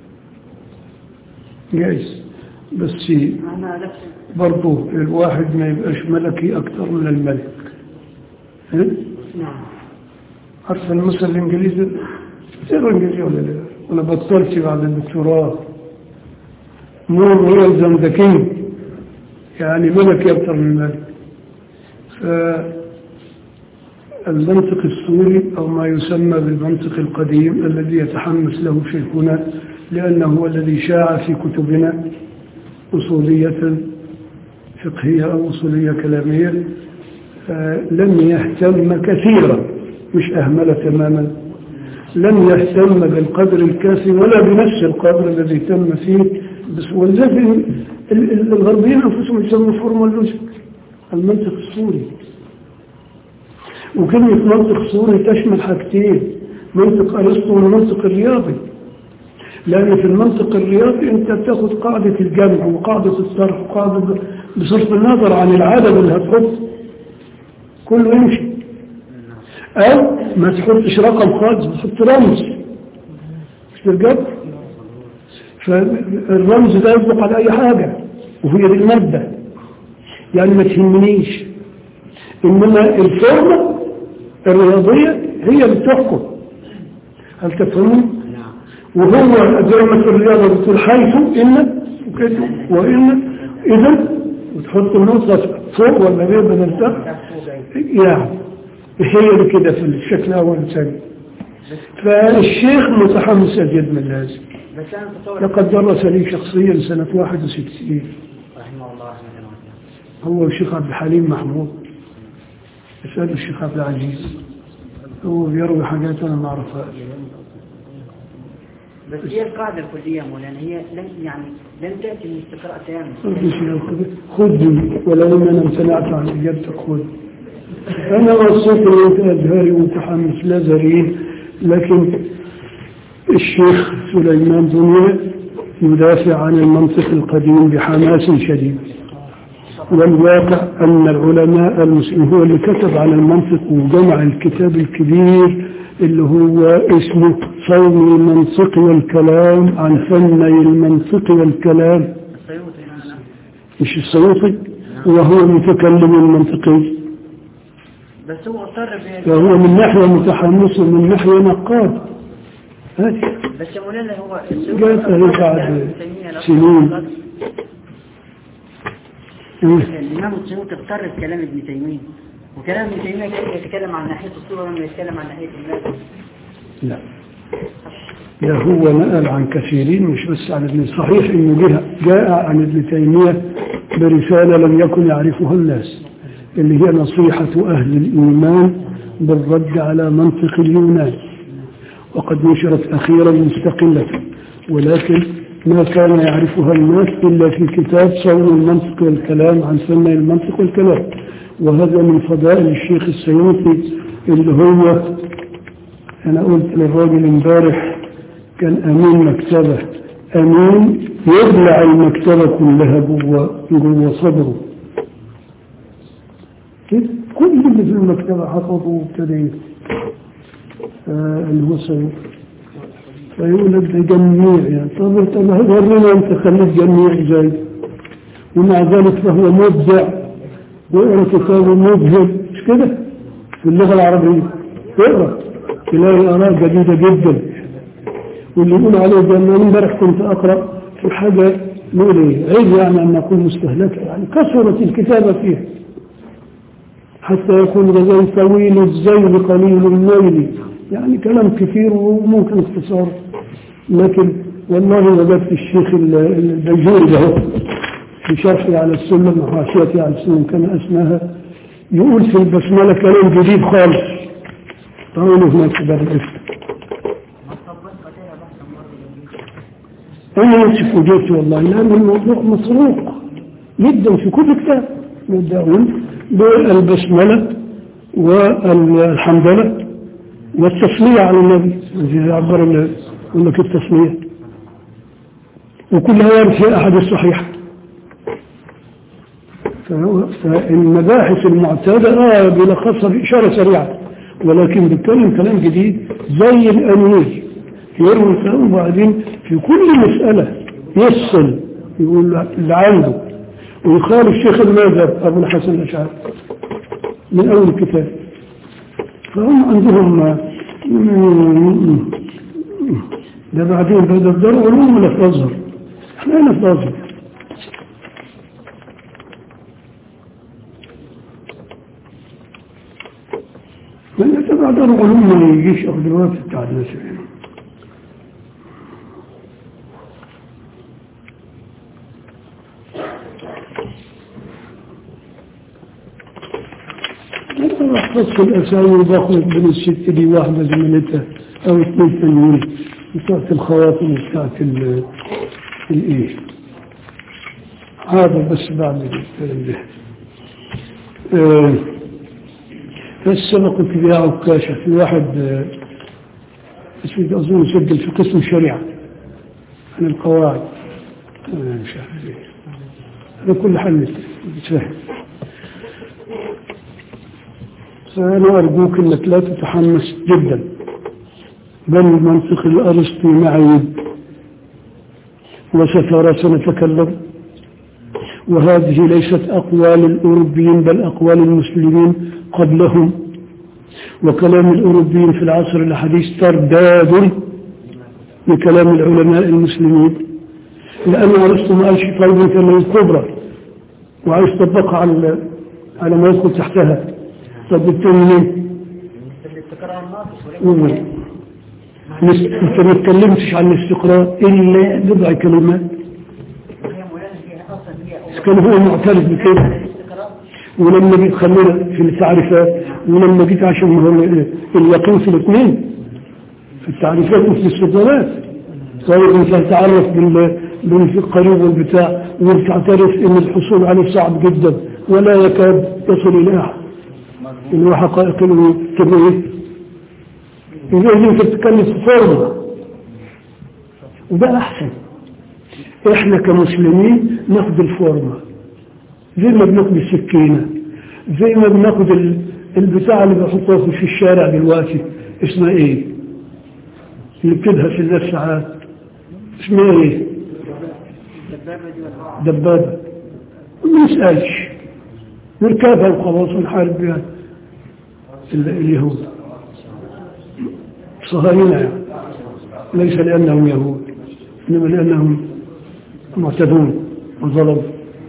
جايز بس أنا نفس برضه الواحد ما يبقاش ملكي أكثر من الملك ها؟ نعم عارف المثل الإنجليزي تقرا إنجليزي ولا لا؟ أنا بطلت بعد الدكتوراه مور رويال ذان ذا كينج يعني ملك أكثر من الملك فالمنطق السوري أو ما يسمى بالمنطق القديم الذي يتحمس له شيخنا لأنه هو الذي شاع في كتبنا أصولية فقهية أو أصولية كلامية آه، لم يهتم كثيرا مش أهمل تماما لم يهتم بالقدر الكافي ولا بنفس القدر الذي تم فيه بس ولذلك ال- ال- الغربيين أنفسهم يسموا فورمال لوجيك المنطق السوري وكلمة منطق سوري تشمل حاجتين منطق أرسطو والمنطق الرياضي لأن في المنطق الرياضي أنت بتاخد قاعدة الجمع وقاعدة الصرف وقاعدة بصرف النظر عن العدد اللي هتحط كله يمشي أو ما تحطش رقم خالص تحط رمز مش بالجد فالرمز ده يطلق على أي حاجة وهي دي المادة يعني ما تهمنيش إنما الفورمة الرياضية هي اللي بتحكم هل تفهمون؟ وهو زي ما في الرياضة بتقول حيث إن وكده وإن إذا وتحط النقطة فوق ولا غير بدل تحت يعني هي اللي كده في الشكل الأول والثاني فالشيخ متحمس أزيد من اللازم بس أنا أتصور لقد درس لي شخصيا سنة 61 رحمه الله رحمة الله هو الشيخ عبد الحليم محمود اسأل الشيخ عبد العزيز هو بيروي حاجات أنا ما أعرفها بس هي القاعدة الكلية مولانا هي لم يعني لم تأتي من استقراء تام خذني ولو ان انا امتنعت عن اجابتك خذ انا وصلت انت ازهري ومتحمس لازهريين لكن الشيخ سليمان دنيا يدافع عن المنطق القديم بحماس شديد والواقع أن العلماء المسلمين هو اللي كتب عن المنطق وجمع الكتاب الكبير اللي هو اسمه صوم المنطق والكلام عن فني المنطق والكلام السيوطي نعم. مش السيوطي وهو متكلم منطقي بس هو اضطر ب- فهو من ناحية متحمس ومن ناحية نقاد هذه بس يا مولانا هو السيوطي جاءت اضطر بعد بكلام ابن تيمية لو- سنين. الإمام السيوطي اضطر بكلام ابن تيمية وكلام ابن تيمية كان يتكلم عن ناحية الصورة لما يتكلم عن ناحية المال لا ده هو نقل عن كثيرين مش بس عن ابن صحيح انه جاء, جاء عن ابن تيمية برسالة لم يكن يعرفها الناس اللي هي نصيحة أهل الإيمان بالرد على منطق اليونان وقد نشرت أخيرا مستقلة ولكن ما كان يعرفها الناس إلا في كتاب صون المنطق والكلام عن فن المنطق والكلام وهذا من فضائل الشيخ السيوطي اللي هو أنا قلت للراجل امبارح كان أمين مكتبة أمين يبلع المكتبة كلها جوه جوه صدره كده كل اللي في المكتبة حفظه وابتدى آه اللي هو سيوطي فيقول لك ده جميع يعني طب طب ورينا انت خليك جميع ازاي ومع ذلك فهو مبدع ويقرا كتابه مذهل مش كده في اللغه العربيه اقرا تلاقي اراء جديده جدا واللي يقول عليه ده انا امبارح كنت اقرا في حاجه نقول ايه عيب يعني ان نقول مستهلكه يعني كثرت الكتابه فيها حتى يكون غزال طويل الزيل قليل الميل يعني كلام كثير وممكن اختصار لكن والله وجدت الشيخ ال- البيجوري ده في شرحي على السنة وحاشيتي على السنة كان اسمها يقول في البسملة كلام جديد خالص طويل هناك في باب الإفتاء أنا نفسي فوجئت والله لأن الموضوع مسروق جدا في كل كتاب يدعون بالبسملة والحمدلة والتصلية على النبي الذي عبر الله يقول لك التصلية وكلها وارد في أحد الصحيح فهو- فالمباحث المعتادة آه بيلخصها بإشارة سريعة ولكن بيتكلم كلام جديد زي الأمير يروي الكلام وبعدين في كل مسألة يفصل يقول اللي عنده ويخالف شيخ المذهب أبو الحسن الأشعري من أول الكتاب فهم عندهم ده بعدين بدأ الدار علوم ولا في الأزهر احنا هنا في الأزهر من يتبع دار علوم ما يجيش أخذ الوقت بتاع الناس يعني. أنا أحفظ الأسامي وباخذ من الست دي واحدة زميلتها أو اثنين ثانيين بتاعت الخواطر بتاعت ال الإيه حاضر بس بعد الكلام ده آه، بس أنا كنت بيها عكاشة في واحد آه، اسمه أظن سجل في قسم الشريعة عن القواعد آه، مش عارف ايه على كل حال بتفهم فأنا أرجوك أنك لا تتحمس جدا بل منطق الأرسطي معي وسترى سنتكلم وهذه ليست أقوال الأوروبيين بل أقوال المسلمين قبلهم وكلام الأوروبيين في العصر الحديث ترداد لكلام العلماء المسلمين لأن أرسطو ما قالش طيب الكلمة الكبرى وعايز تطبقها على على ما يدخل تحتها طب التاني الاستقرار ناقص مم. ولكن مش- انت ما اتكلمتش عن الاستقراء الا بضع كلمات هي مولانا هي اصلا هي كان هو معترف بكده الاستقرار ولما جيت خلينا في التعريفات ولما جيت عشان هو اليقين في الاثنين في التعريفات وفي الاستدلالات طيب انت تعرف بال بالقريب والبتاع وتعترف ان الحصول عليه صعب جدا ولا يكاد يصل الى احد اللي هو حقائق التبعية إذا انت تتكلم في فورمة وده احسن احنا كمسلمين ناخد الفورمة زي ما بناخد السكينة زي ما بناخد ال- البتاع اللي بيحطوها في الشارع دلوقتي اسمها ايه اللي بتدهش الناس ساعات اسمها ايه الدبابه دي ولا دبابة ما نسألش نركبها وخلاص ونحارب بها ال- اليهود صهاينة يعني ليس لأنهم يهود إنما لأنهم معتدون وظلموا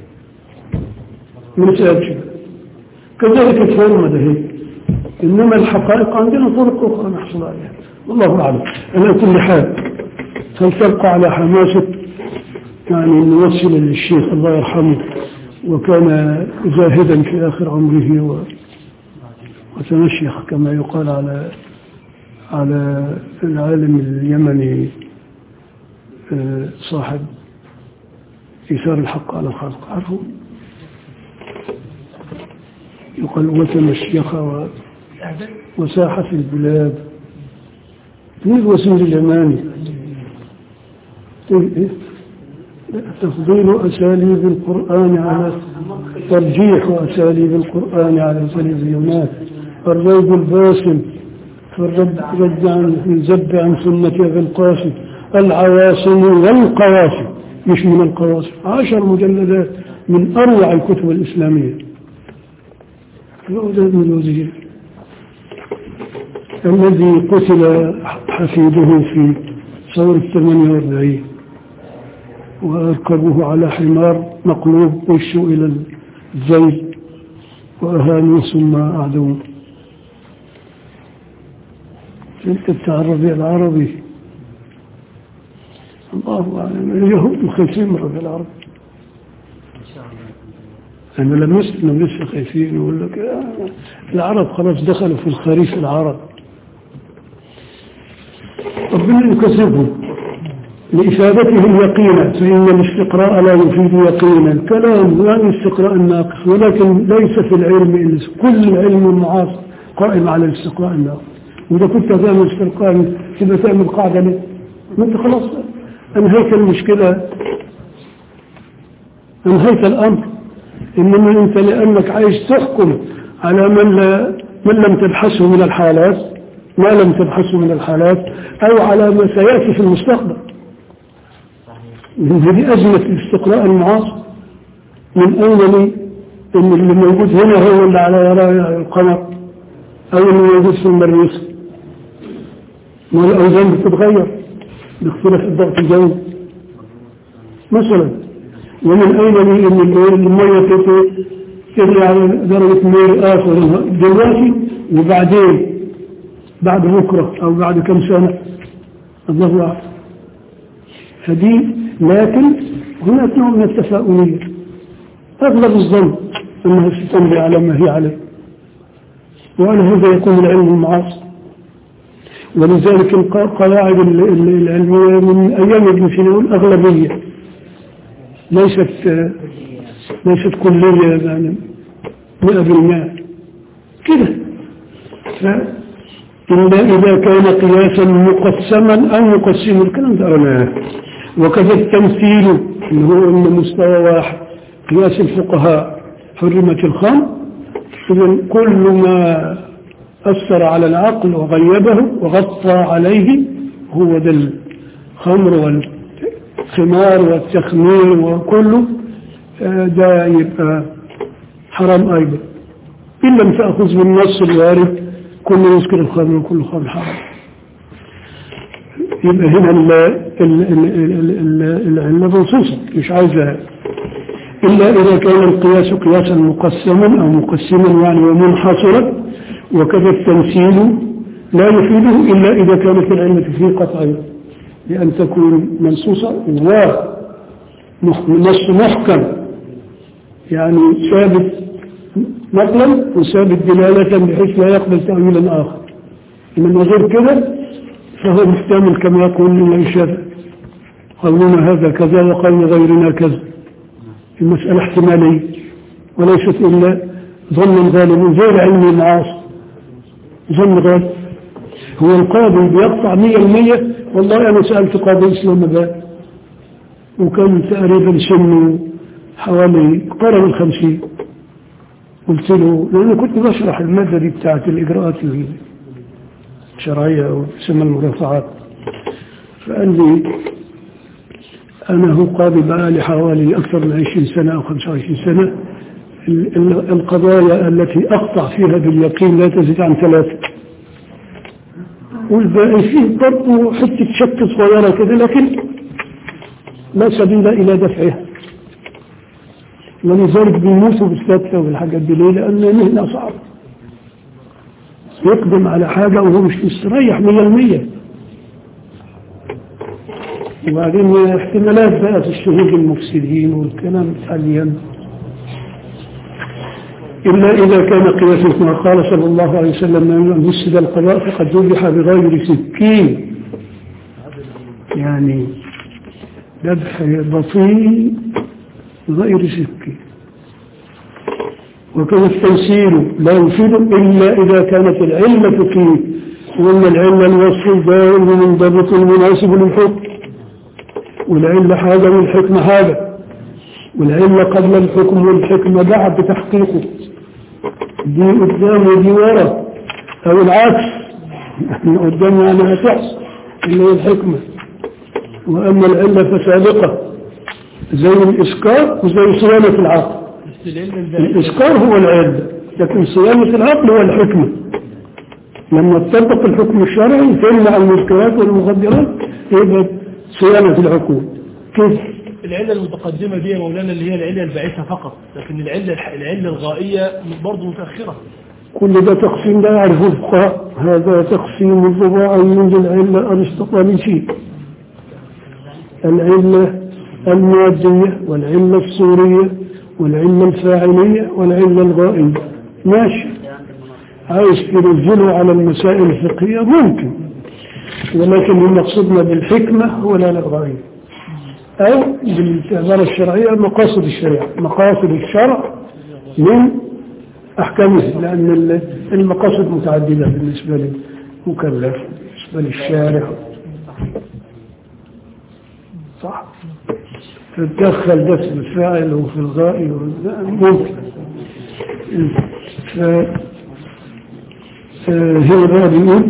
ما نسألش كذلك الفورمة ده هي إنما الحقائق عندنا طرق أخرى نحصل عليها والله أعلم على كل حال فلتبقى على حماسة يعني نوصل للشيخ الله يرحمه وكان زاهدا في آخر عمره و... وتمشيخ كما يقال على على العالم اليمني آه، صاحب إيثار الحق على الخلق عارفه يقال وتمشيخ و... وساح في البلاد من الوزير اليماني إيه إيه؟ تفضيل أساليب القرآن على ترجيح أساليب القرآن على أساليب اليونان الريب الباسم في الرد رد عن في الزب عن سنة أبي القاسم العواصم والقواسم مش من القواسم عشر مجلدات من أروع الكتب الإسلامية الأولاد من الوزير الذي قتل حفيده في ثورة 48 وأركبوه على حمار مقلوب وشه إلى الزيت وأهانوا ثم أعدوه تلك بتاع الربيع العربي الله أعلم اليهود مخيفين من الربيع العربي أنا لمست إنهم لسه خايفين يقول لك آه، العرب خلاص دخلوا في الخريف العرب ربنا يكذبهم لإفادتهم يقينا فإن الاستقراء لا يفيد يقينا الكلام لا الاستقراء الناقص ولكن ليس في العلم إلا كل العلم المعاصر قائم على الاستقراء الناقص وإذا كنت تعمل استقراء تبقى تعمل قاعدة ليه؟ ما أنت خلاص أنهيت المشكلة أنهيت الأمر إنما أنت لأنك عايز تحكم على من, لا من لم تبحثه من الحالات ما لم تبحثه من الحالات أو على ما سيأتي في المستقبل هذه أزمة الاستقراء المعاصر من أين لي إن اللي موجود هنا هو اللي على وراء القمر أو اللي موجود في المريخ والأوزان بتتغير باختلاف الضغط الجوي مثلا ومن أين لي إن ال- المية تت- تغلي على درجة ميل آخر دلوقتي وبعدين بعد بكرة أو بعد كم سنة الله أعلم فدي لكن هناك نوع من التفاؤلية أغلب الظن أنها ستمضي على ما هي عليه وعلى هذا يكون العلم المعاصر ولذلك القواعد ال- ال- العلمية من أيام ابن سينا الأغلبية ليست آه، ليست كلية يعني مئة بالمئة كده ف- إلا إذا كان قياسا مقسما أو مقسما الكلام ده قلناه وكذا التمثيل اللي هو أن مستوى واحد قياس الفقهاء حرمت الخمر إذا كل ما أثر على العقل وغيبه وغطى عليه هو ده الخمر والخمار والتخمير وكله آه، ده يبقى حرام أيضا إن لم تأخذ بالنص الوارد كل يذكر الخمر وكل خمر حرام يبقى هنا ال- ال- ال- ال- ال- العلة منصوصة مش عايزة إلا إذا كان القياس قياسا مقسما أو مقسما يعني ومنحصرا وكذا التمثيل لا يفيده إلا إذا كانت العلة فيه قطعية لأن تكون منصوصة ونص محكم يعني ثابت نقلا وثابت دلالة بحيث لا يقبل تأويلا آخر إنما غير كده فهو محتمل كما يقول الإمام الشافعي قولنا هذا كذا وقول غيرنا كذا المسألة احتمالية وليست إلا ظن غالب زي علم المعاصي ظن غالب هو القاضي بيقطع مية المية والله أنا سألت قاضي إسلام باب وكان تقريبا سنه حوالي قرب الخمسين قلت له لأنه كنت بشرح المادة دي بتاعت الإجراءات الشرعية أو تسمى المرافعات فقال لي أنا هو قاضي بقالي حوالي أكثر من 20 سنة أو 25 سنة ال- ال- القضايا التي أقطع فيها باليقين لا تزيد عن ثلاثة والباقي فيه برضه حتة شك صغيرة كده لكن لا سبيل إلى دفعها ولذلك بيموتوا بالستة والحاجات دي ليه؟ لأن مهنة صعبة يقدم على حاجة وهو مش مستريح مية المية وبعدين احتمالات بقى في الشهود المفسدين والكلام حاليا إلا إذا كان قياس كما قال صلى الله عليه وسلم من مسد القضاء فقد ذبح بغير سكين يعني ذبح بطيء غير سكين وكذا التمثيل لا يفيد إلا إذا كانت العلة فيه وأن العلة الوصف الدائم منضبط مناسب للحكم والعلة حاجة والحكمة حاجة والعلة قبل الحكم والحكمة بعد تحقيقه دي قدام ودي ورا أو العكس احنا قدام يعني هتحصل اللي هي الحكمة وأما العلة فسابقة زي الإسكار وزي صيانة العقل الإسكار هو العلة لكن صيانة العقل هو الحكمة لما تطبق الحكم الشرعي تمنع المسكرات والمخدرات يبقى صيانة العقول كيف العلة المتقدمة دي يا مولانا اللي هي العلة الباعثة فقط لكن العلة العلة الغائية برضه متأخرة كل ده تقسيم لا يعرفه الفقهاء هذا تقسيم الرباعي للعلة الاشتقالية العلة المادية والعلة الصورية والعلة الفاعلية والعلة الغائية ماشي عايز تنزله على المسائل الفقهية ممكن ولكن المقصودنا بالحكمة هو العلة الغائية أو بالعبارة الشرعية مقاصد الشريعة مقاصد الشرع من أحكامه لأن ال- المقاصد متعددة بالنسبة للمكلف بالنسبة للشارع صح تتدخل ده في الفاعل وفي الغائي وال- ممكن ف آه، هنا بقى بيقول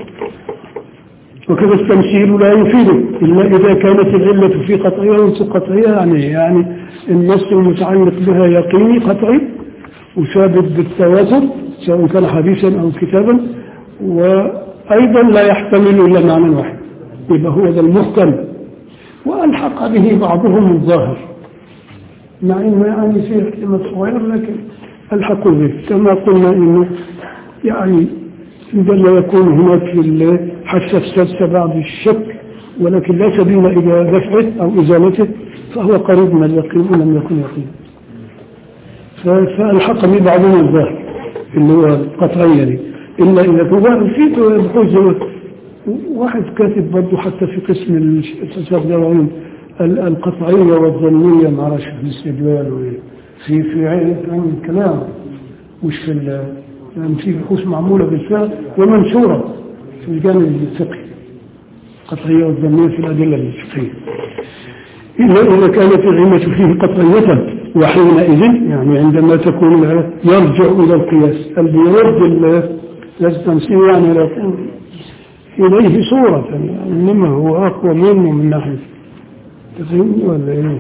وكذا التمثيل لا يفيده إلا إذا كانت العلة في قطعية وليس قطعية يعني يعني النص المتعلق بها يقيني قطعي وثابت بالتواتر سواء كان حديثا أو كتابا وأيضا لا يحتمل إلا معنى واحد يبقى هو ذا المحكم وألحق به بعضهم الظاهر مع إنه يعني فيه احتمال صغير لكن ألحقوا به كما قلنا إنه يعني عندما يكون هناك في ال- حتى السادسة بعض الشك ولكن لا سبيل إلى دفعه أو إزالته فهو قريب من اليقين ولم يكن يقين ف- فالحق به بعضهم الظاهر اللي هو القطعية دي إلا إذا هو في بحوث واحد كاتب برضه حتى في قسم الفلسفة العلوم ال- القطعية والظنية مع رشد الاستدلال في في علم علم الكلام مش في ال- يعني في بحوث معمولة بالفعل ومنشورة في الجانب الفقهي قطعية والظنية في الأدلة الفقهية إلا إذا كانت العلة فيه قطعية وحينئذ يعني عندما تكون العلة يرجع إلى القياس اللي يرد ال- لازم تمثيل يعني لا يكون إليه صورة يعني إنما هو أقوى منه من ناحية تفهمني ولا إيه؟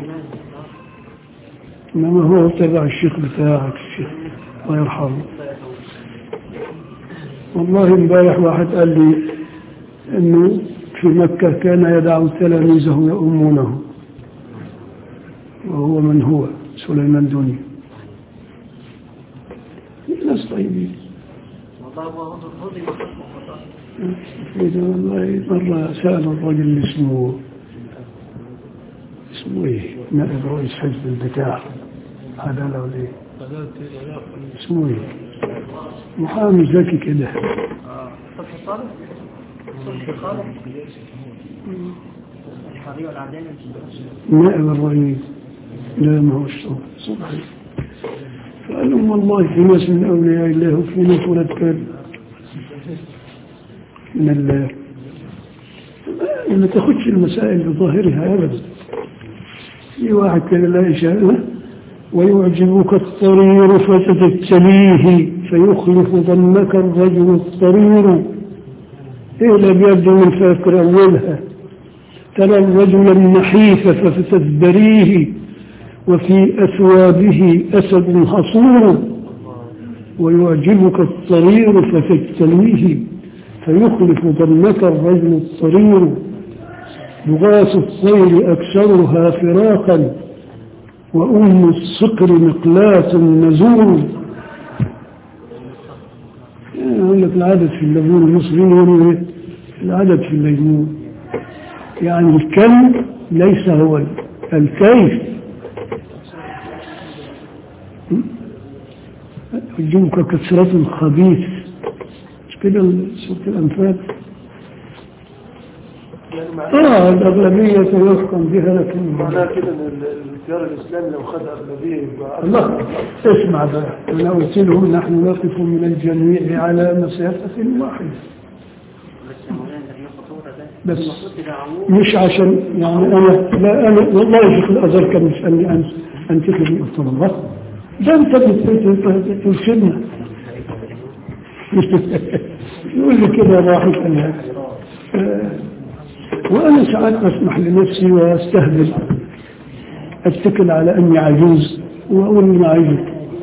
إنما هو تبع الشيخ بتاعك الشيخ الله يرحمه والله امبارح واحد قال لي انه في مكة كان يدع تلاميذه يؤمونه وهو من هو سليمان دنيا ناس طيبين والله هو هضم خصمه خطأ إذا والله مرة سأل الرجل اللي اسمه اسمه ايه نائب رئيس حزب البتاع هذا لو ليه اسمه ايه محامي ذكي كده صبحي صالح صبحي صالح الحرية والعدالة نائب الرئيس لا ما هو الصبح صبحي فقال لهم والله في ناس من أولياء الله وفي ناس ولد كان من الله ما تاخدش المسائل بظاهرها أبدا في واحد كان لا يشاء ويعجبك الطرير فتتبتليه فيخلف ظنك الرجل الطرير إيه لا بيبدو من فاكر أولها ترى الرجل النحيف فتتبريه وفي أثوابه أسد حصور ويعجبك الطرير فتجتليه فيخلف ظنك الرجل الطرير لغاس الطير أكثرها فراقا وأم الصقر مقلاة نزور يقول لك العدد في الليمون المصريين يقولوا إيه؟ العدد في الليمون يعني الكم ليس هو الكيف يجيبك كثرة خبيث مش كده سورة الأنفال اه الأغلبية يحكم بها لكن معناها كده ان ال- التيار الاسلامي لو خد اغلبيه يبقى الله اسمع بقى أنا قلت لهم نحن نقف من الجميع على مسافة واحدة بس مولانا هي خطورة ده بس المفروض كده عموم مش عشان يعني أنا لا أنا والله شيخ الأزهر كان يسألني أن أنتخب قلت له الله ده أنت بت- بت- ترشدنا يقول لي كده راحت أنا آه، وأنا ساعات أسمح لنفسي وأستهبل أتكل على أني عجوز وأقول إني عجوز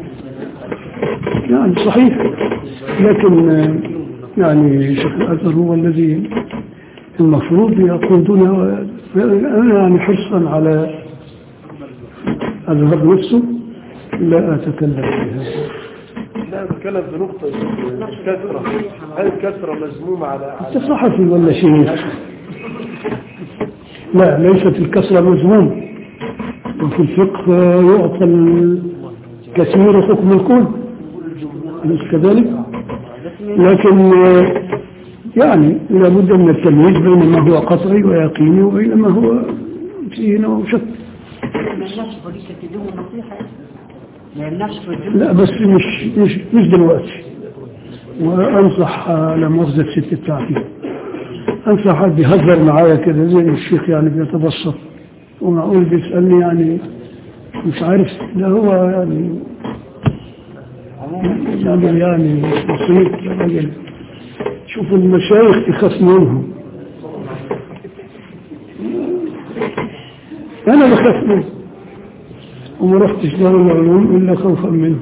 يعني صحيح لكن آه، يعني شيخ الأزهر هو الذي المفروض يقودنا أنا يعني حرصا على الرب نفسه لا أتكلم في هذا لا بتكلم في نقطه الكثره هل الكثره مذمومه على أنت على صحفي ولا شيء لا ليست الكسرة مذموم وفي الفقه يعطى الكثير حكم الكل أليس كذلك لكن آه، يعني لابد من التمييز بين ما هو قطعي ويقيني وبين ما هو فيه نوع شك ما يمنعش بوليسة تديهم نصيحة ما يمنعش في الجملة لا بس مش مش مش دلوقتي وانصح آه، لا مؤاخذة الست بتاعتي انصح حد يهزر معايا كده زي الشيخ يعني بيتبسط ومعقول بيسألني يعني مش عارف ده هو يعني يعني يعني بسيط يا راجل شوف المشايخ تخاف منهم انا بخاف منهم وما رحتش دار العلوم الا خوفا منه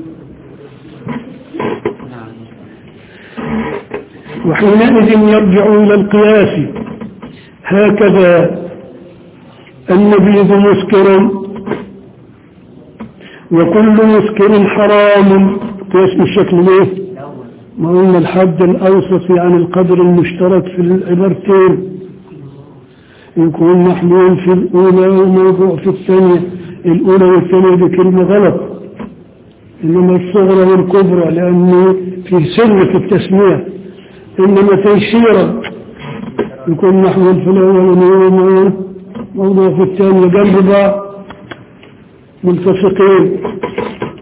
وحينئذ يرجع إلى القياس هكذا النبيذ مسكر وكل مسكر حرام قياس بالشكل ايه ما قلنا الحد الأوسط يعني القدر المشترك في العبارتين يكون محمول في الأولى وموضوع في الثانية الأولى والثانية دي كلمة غلط إنما الصغرى والكبرى لأنه في سر في التسمية إنما تيسيرا يكون محمول في الأول وموضوع في الثانية جنب بعض ملتصقين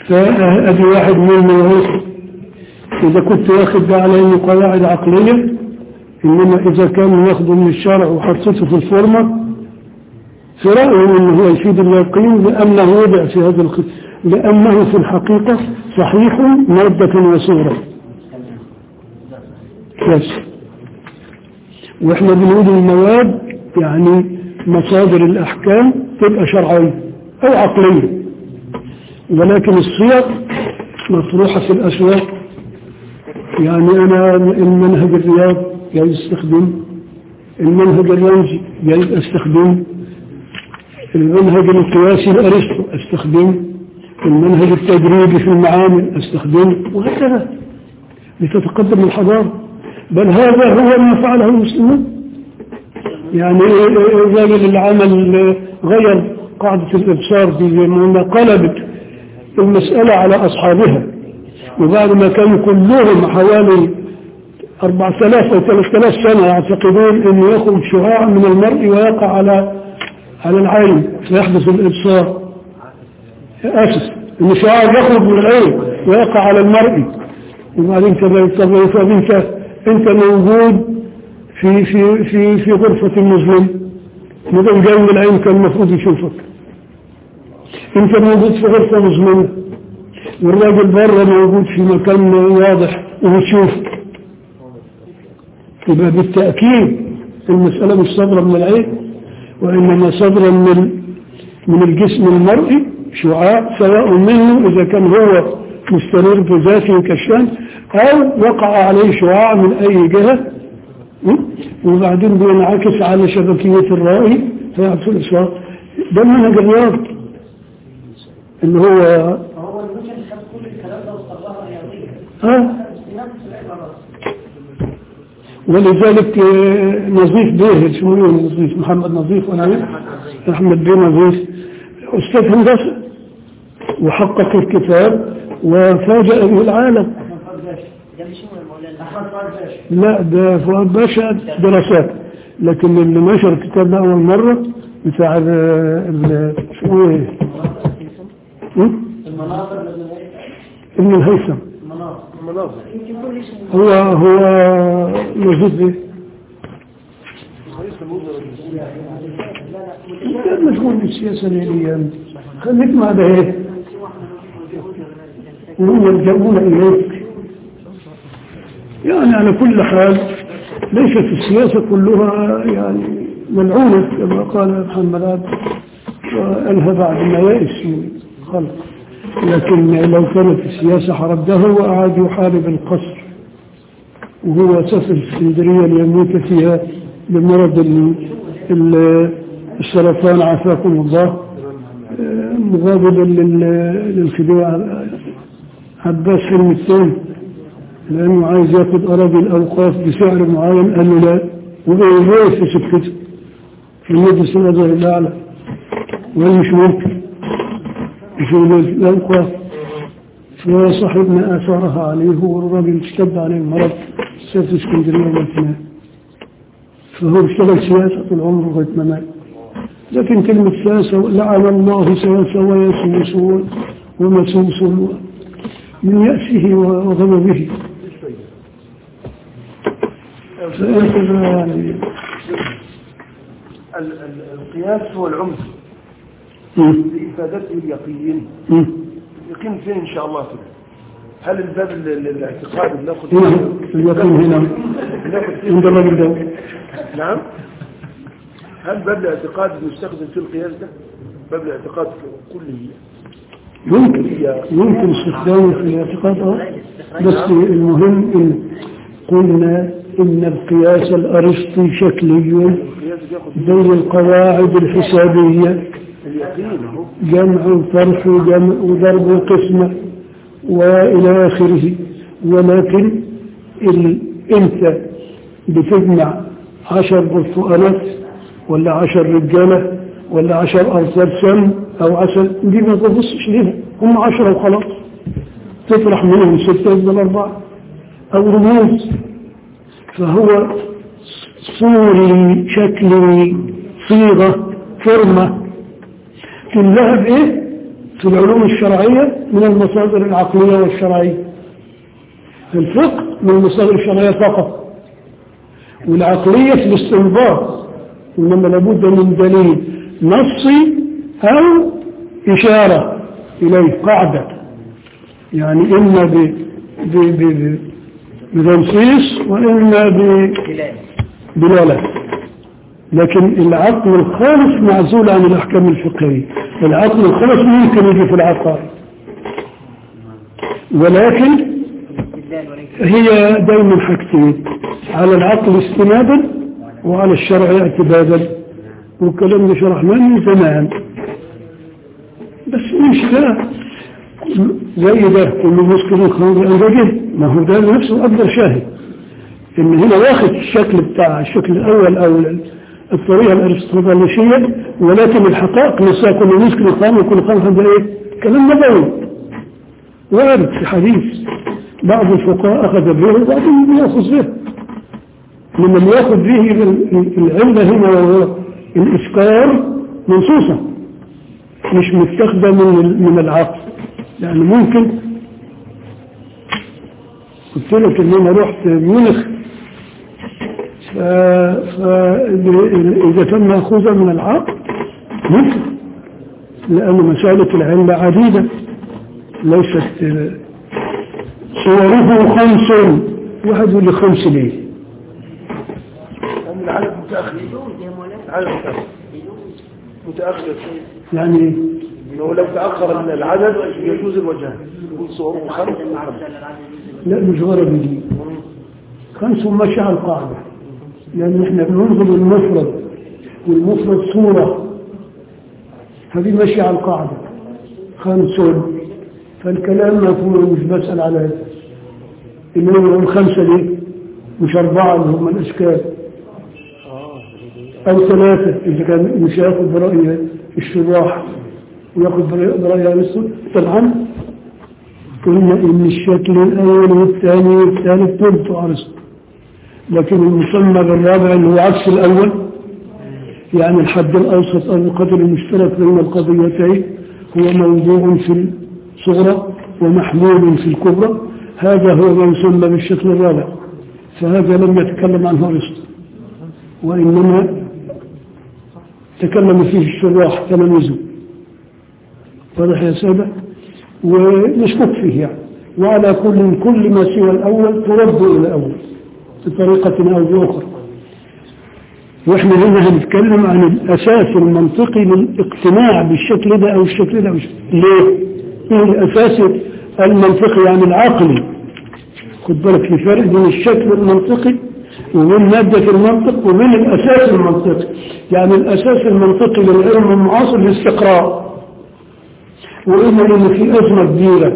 فأدي واحد من المواقف إذا كنت واخد ده على إنه قواعد عقلية إنما إذا كان ياخده من الشرع وحطيته في الفورمة في رأيه إنه هو يفيد اليقين لأنه وضع في هذا القسم لأنه في الحقيقة صحيح مادة وصورة بس واحنا بنقول المواد يعني مصادر الأحكام تبقى شرعية أو عقلية ولكن الصيغ مطروحة في الأسواق يعني أنا المنهج الرياض جاي استخدم المنهج الرمزي جاي استخدم المنهج القياسي الأرسطو استخدم المنهج التجريبي في المعامل استخدم وهكذا لتتقدم الحضارة بل هذا هو ما فعله المسلمون يعني الراجل اللي عمل غير قاعدة الإبصار دي لما قلبت المسألة على أصحابها وبعد ما كانوا كلهم حوالي 4000 أو 3000 سنة يعتقدون أنه يخرج شعاع من المرء ويقع على على العين فيحدث الإبصار آسف أن شعاع يخرج من العين ويقع على المرء وبعدين كذا طب انت انت موجود في في في في غرفة المظلم مدام جاي من العين كان المفروض يشوفك انت موجود في غرفة مظلمة والراجل بره موجود في مكان واضح وبتشوفك يبقى بالتأكيد المسألة مش صادرة من العين وإنما صادرة من من الجسم المرئي شعاع سواء منه إذا كان هو مستمر بذاته كالشمس أو وقع عليه شعاع من أي جهة وبعدين بينعكس على شبكية الرأي فيحصل الإصابة ده المنهج الرياضي اللي هو هو الممكن خد كل الكلام ده واستغرقها رياضيا ها نفس العبارات ولذلك آه، نظيف بيه اسمه ايه نظيف محمد نظيف وانا احمد بيه نظيف استاذ هندسه وحقق الكتاب وفاجأ به العالم ده مش هو يا مولانا احمد فؤاد باشا لا ده فؤاد باشا دراسات لكن اللي نشر الكتاب ده اول مره بتاع ال- ال- اسمه ايه؟ هم؟ المناظر النظريه ابن الهيثم المناظر يمكن كل اسمه هو هو نظيف بيه كان مشغول بالسياسة اليومية خليك مع ده ايه وهم يلجؤون إليك يعني على كل حال ليست السياسة كلها يعني ملعونة كما قال محمد عبد وقالها بعد ما يئس من الخلق لكن لو كانت السياسة حربده وقعد يحارب القصر وهو سافر اسكندرية ليموت فيها بمرض ال- ال- السرطان عافاكم الله آه، مغاضبا لل- للخديوي عباس حلمي الثاني لأنه عايز ياخد أراضي الأوقاف بسعر معين قال له لا وبقى في سكته في المجلس الأزهر الأعلى وقال مش ممكن يشوف الأوقاف فصاحبنا آثارها عليه والراجل اشتد عليه المرض سافر اسكندرية ومات فهو اشتغل سياسة طول عمره لغاية ما مات لكن كلمة سياسة لعن الله سياسة ويسوس ومسوس من يأسه وغضبه فآخر يعني ال- ال- القياس هو العمد مم. لإفادته اليقين مم. اليقين فين إن شاء الله كده هل الباب ال- ال- الاعتقاد بناخد هنا اليقين هنا بناخد فيه عند الراجل ده نعم هل باب الاعتقاد بنستخدم فيه القياس ده باب الاعتقاد كله يمكن يمكن استخدامه في الاعتقاد اه بس المهم ان قلنا ان القياس الارسطي شكلي القياس بياخد زي القواعد الحسابية اليقين اهو جمع وطرح وجمع وضرب وقسمة وإلى آخره ولكن ال... أنت بتجمع عشر برتقالات ولا عشر رجالة ولا عشر أرصاد سم أو عشر دي ما تبصش ليها هم عشرة وخلاص تطرح منهم ستة يفضل أربعة أو رموز فهو صوري شكلي صيغة فورمة كلها بإيه؟ في العلوم الشرعية من المصادر العقلية والشرعية في الفقه من المصادر الشرعية فقط والعقلية في الاستنباط إنما لابد من دليل نصي أو إشارة إليه قاعدة يعني إما ب ب ب ب بتنصيص وإما ب خلال دلالة لكن العقل الخالص معزول عن الأحكام الفقهية العقل الخالص ممكن يجي في العقائد ولكن استدلال وليس هي دايما حاجتين على العقل استنادا وعلى الشرع اعتدادا والكلام ده شرحناه من زمان بس مش ده زي ده كل مسكين خمر الرجل ما هو ده نفسه أكبر شاهد إن هنا واخد الشكل بتاع الشكل الأول أو الطريقة الأرسطوطاليشية ولكن الحقائق نفسها كل مسكين خمر وكل خمر ده إيه؟ كلام نبوي وارد في حديث بعض الفقهاء أخذ به وبعضهم يأخذ به لمن يأخذ به العلة هنا وهو الإسكار منصوصة مش متاخده من من العقل يعني ممكن قلت لك ان انا رحت ميونخ ف... ف... اذا كان ماخوذا من العقل ممكن لان مساله العلة عديده ليست صوره خمس واحد يقول لي خمس ليه لأن العدد متأخر العدد متأخر متأخر يعني إيه؟ إنه لو تأخر العدد يجوز الوجهان يقول صوره خمس وخمس لا مش غرض دي خمس ماشي على القاعدة لأن احنا بننظر المفرد والمفرد صورة هذه ماشية على القاعدة خمس فالكلام مفهوم مش بسأل على هذا إنما يقول خمسة ليه مش أربعة اللي هم الأشكال أو ثلاثة إذا كان مش هياخد برأي الشراح وياخد برأي برأي الرسل طبعا قلنا إن الشكل الأول والثاني والثالث ثلث أرسل لكن المسمى بالرابع اللي هو عكس الأول يعني الحد الأوسط أو القدر المشترك بين القضيتين هو موضوع في الصغرى ومحمول في الكبرى هذا هو ما يسمى بالشكل الرابع فهذا لم يتكلم عنه أرسطو وإنما تكلم فيه الشراح تلاميذه واضح يا سادة ونشكك فيه يعني وعلى كل كل ما سوى الأول ترد إلى الأول بطريقة أو بأخرى واحنا هنا هنتكلم عن الأساس المنطقي للاقتناع بالشكل ده أو الشكل ده أو الشكل. ليه؟ ايه الأساس المنطقي يعني العقلي خد بالك في فرق بين الشكل المنطقي وبين مادة المنطق وبين الأساس المنطقي يعني الأساس المنطقي للعلم المعاصر الاستقراء وإما إن في أزمة كبيرة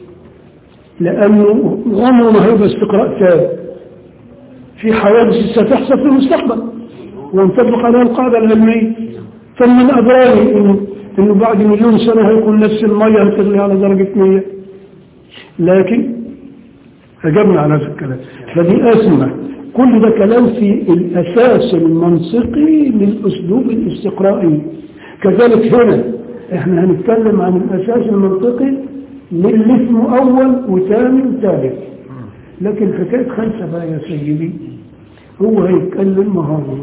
لأنه عمره ما هيبقى استقراء تام في حوادث ستحصل في المستقبل ونطبق عليها القاعدة العلمية فمن أدراني إنه, إنه بعد مليون سنة هيكون نفس المية هتغلي على درجة 100 لكن أجبنا على هذا الكلام فدي أزمة كل ده كلام في الأساس المنطقي للأسلوب الاستقرائي كذلك هنا احنا هنتكلم عن الأساس المنطقي للي اسمه أول وثاني وثالث لكن حكاية خمسة بقى يا سيدي هو هيتكلم مهارة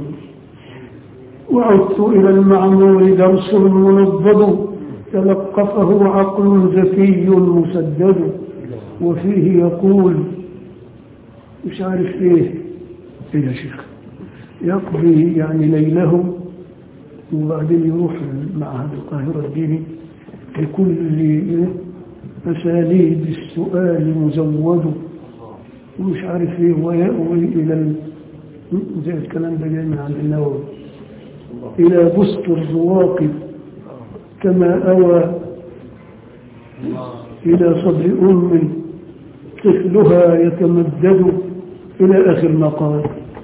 وعدت إلى المعمول درس منضد تلقفه عقل ذكي مسدد وفيه يقول مش عارف ايه ايه يا شيخ يقضي يعني ليله وبعدين يروح معهد القاهرة الديني بكل أساليب السؤال مزود ومش عارف ايه ويأوي إلى ال... زي الكلام ده جاي من عند النووي إلى بسط الرواق كما أوى إلى صدر أم طفلها يتمدد إلى آخر ما قال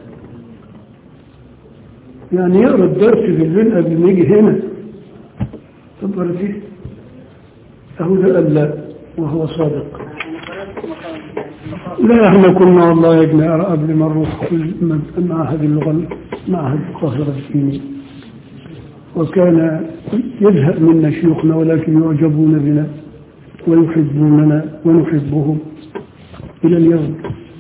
يعني يقرأ الدرس بالليل قبل ما يجي هنا تبقى فيه أهو ده قال لا وهو صادق لا احنا كنا والله يا ابني قبل ما نروح كل معهد اللغة معهد القاهرة الديني وكان يزهق منا شيوخنا ولكن يعجبون بنا ويحبوننا ونحبهم إلى اليوم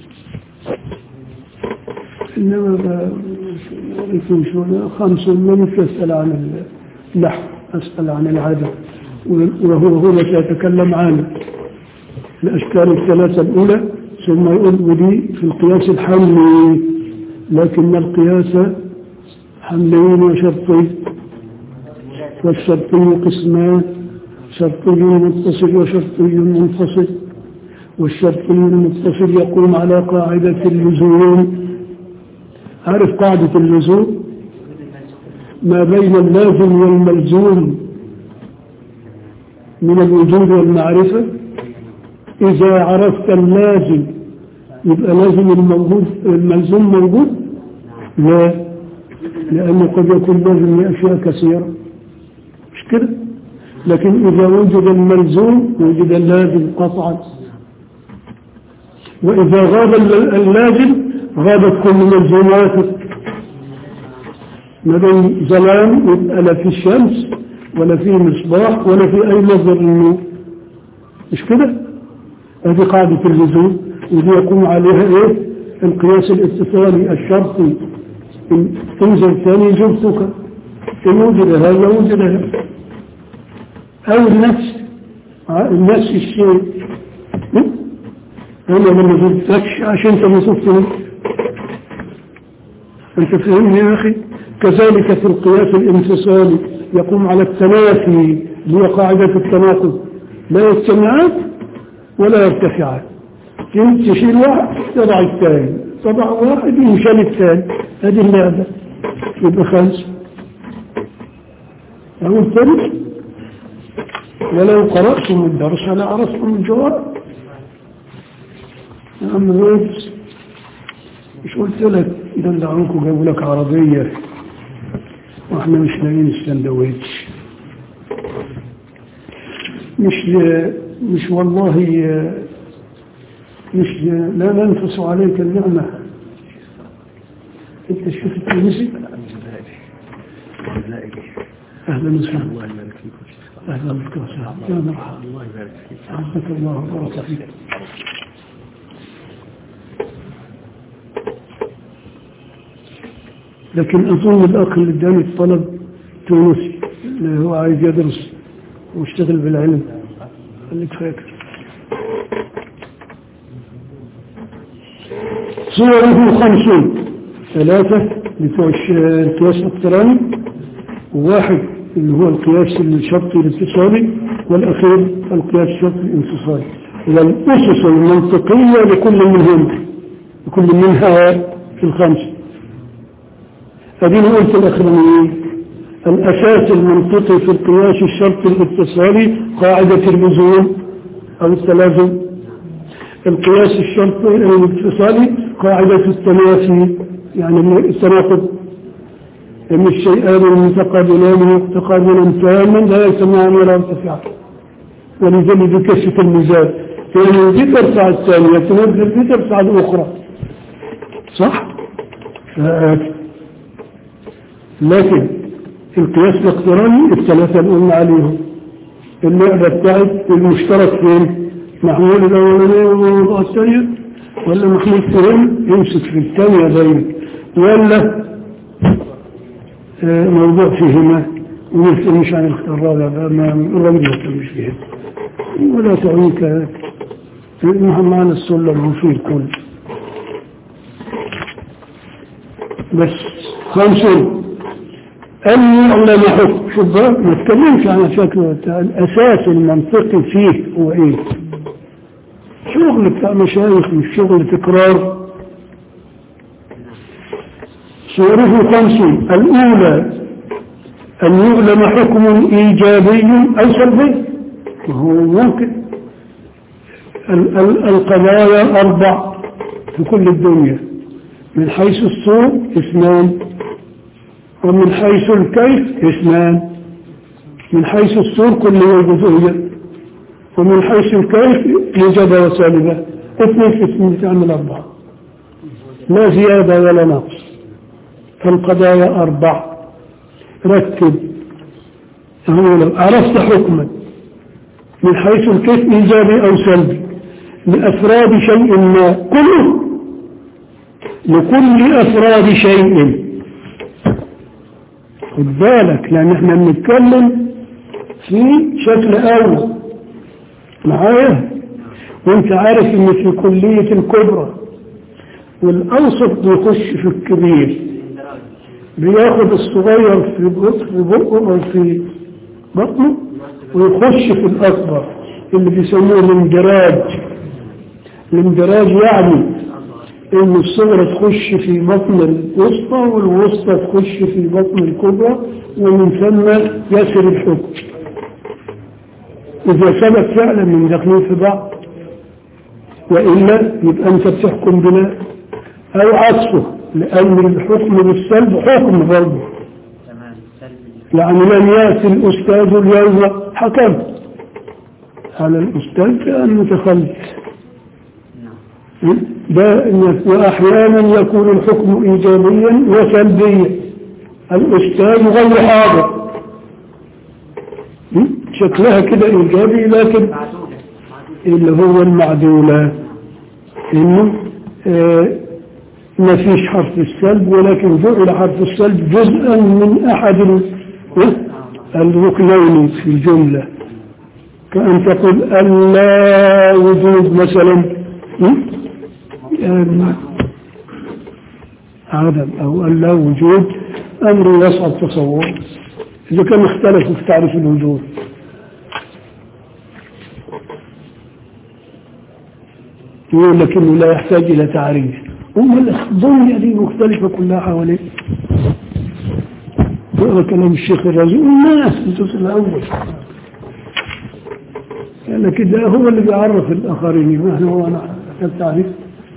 إنما ب- شو- خمس لم أسأل عن اللحم أسأل عن العادة وهو هو سيتكلم عن الأشكال الثلاثة الأولى ثم يقول ودي في القياس الحملي لكن القياس حملين وشرطي والشرطي قسمان شرطي متصل وشرطي منفصل والشرطي المتصل يقوم على قاعدة اللزوم عارف قاعدة اللزوم ما بين اللازم والملزوم من الوجود والمعرفة إذا عرفت اللازم يبقى لازم الموجود الملزوم موجود لا لأنه قد يكون لازم لأشياء كثيرة مش كده لكن إذا وجد الملزوم وجد اللازم قطعا وإذا غاب اللازم غابت كل ملزوماته ما بين ظلام يبقى لا في الشمس ولا في مصباح ولا في أي مصدر للنور مش كده؟ هذه قاعدة اللزوم ودي يقوم عليها إيه؟ القياس الاتصالي الشرطي إن تنزل ثاني جبتك إن وجد هذا وجد هذا أو النفس النفس الشيء أنا لما جبتكش عشان أنت ما تفهم أنت فهمني يا أخي كذلك في القياس الانفصالي يقوم على التنافي اللي هي قاعدة التناقض لا يجتمعان ولا يرتفعان إن تشيل واحد تضع الثاني تضع واحد ينشل الثاني هذه اللعبة يبقى خمسة أو الثالث ولو قرأتم الدرس لعرفتم الجواب يا عم غيبس مش قلت لك دلعوك جابوا لك عربية واحنا مش لاقيين السندوتش مش مش والله مش لا ننفس عليك النعمة انت شفت التونسي اهلا وسهلا اهلا بك وسهلا يا مرحبا الله يبارك فيك عزك الله وبارك فيك لكن اظن الاخ اللي اداني الطلب تونسي اللي هو عايز يدرس ويشتغل بالعلم خليك فاكر صوره خمسون ثلاثة بتوع القياس الاقتراني وواحد اللي هو القياس الشرطي الاتصالي والأخير القياس الشرطي الانفصالي والأسس المنطقية لكل منهم لكل منها في الخمسة أدينا قلت الأخرانيين الأساس المنطقي في القياس الشرطي الاتصالي قاعدة اللزوم أو التلازم القياس الشرطي الاتصالي قاعدة التنافي يعني التناقض ان الشيئان المتقابلان متقابلا تاما لا يجتمعان ولا يرتفعان ولذلك بكشف الميزان يعني دي ترفع الثانية تنزل دي ترفع الأخرى صح؟ لكن القياس الاقتراني الثلاثة اللي قلنا عليهم اللعبة بتاعت المشترك فين؟ محمول الأولانية والموضوع الثانية ولا محمول فين؟ يمسك في الثانية ذلك ولا موضوع فيهما ومش عن الرابع ما الرابع ما مش فيها ولا تعيك معنا السلم وفي الكل بس خمسون أن يعلم حكم شوف بقى ما تكلمش عن شكل الأساس المنطقي فيه هو إيه شغل بتاع مشايخ مش شغل تكرار صوره خمس الأولى أن يعلم حكم إيجابي أو سلبي وهو ممكن ال ال القضايا أربع في كل الدنيا من حيث الصور اثنان ومن حيث الكيف اثنان من حيث الصور كل وجودية ومن حيث الكيف إيجابة وسالبة اثنين في اثنين تعمل أربعة لا زيادة ولا نقص فالقضايا أربع ركب هو لو عرفت حكما من حيث الكيف إيجابي أو سلبي لأفراد شيء ما كله لكل أفراد شيء خد بالك لأن احنا بنتكلم في شكل أول معايا وانت عارف ان في كلية الكبرى والأوسط بيخش في الكبير بياخد الصغير في بق- في بقه أو في بطنه ويخش في الأكبر اللي بيسموه الاندراج الاندراج يعني ان الصغرى تخش في بطن الوسطى والوسطى تخش في بطن الكبرى ومن ثم يسر الحكم إذا ثبت فعلا من داخلين في بعض وإلا يبقى أنت بتحكم بناء أو عكسه لأن الحكم بالسلب حكم برضه تمام سلبي يعني لم يأتي الأستاذ اليوم حكمت على الأستاذ كأنه تخلف نعم ده وأحيانا يكون الحكم إيجابيا وسلبيا الأستاذ غير حاضر شكلها كده إيجابي لكن معدودة اللي هو المعدولة إنه آه، ما فيش حرف السلب ولكن جعل حرف السلب جزءا من أحد ال- آه، الركنين في الجملة كأن تقول ألا وجود مثلا م? آم، عدم أو ألا وجود أمر يصعب تصور إذا كان اختلفوا في تعريف الوجود يقول لك انه لا يحتاج الى تعريف هم الدنيا دي مختلفة كلها حواليه تقرا كلام الشيخ الرازي الناس الجزء الاول قال لك ده هو اللي بيعرف الاخرين ما هو انا التعريف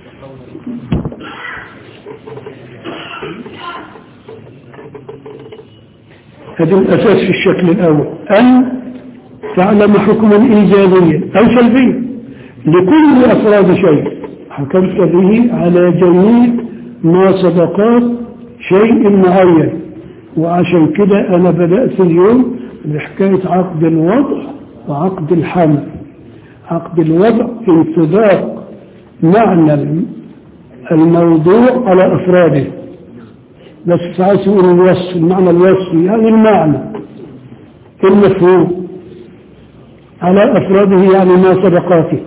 هذا الاساس في الشكل الاول ان تعلم حكما ايجابيا او سلبيا لكل أفراد شيء حكمت به على جميع ما سبقات شيء معين وعشان كده أنا بدأت اليوم بحكاية عقد الوضع وعقد الحمل عقد الوضع انطباق معنى الموضوع على أفراده بس ساعات يقول الوصف المعنى الوصفي يعني المعنى المفهوم على أفراده يعني ما سبقاته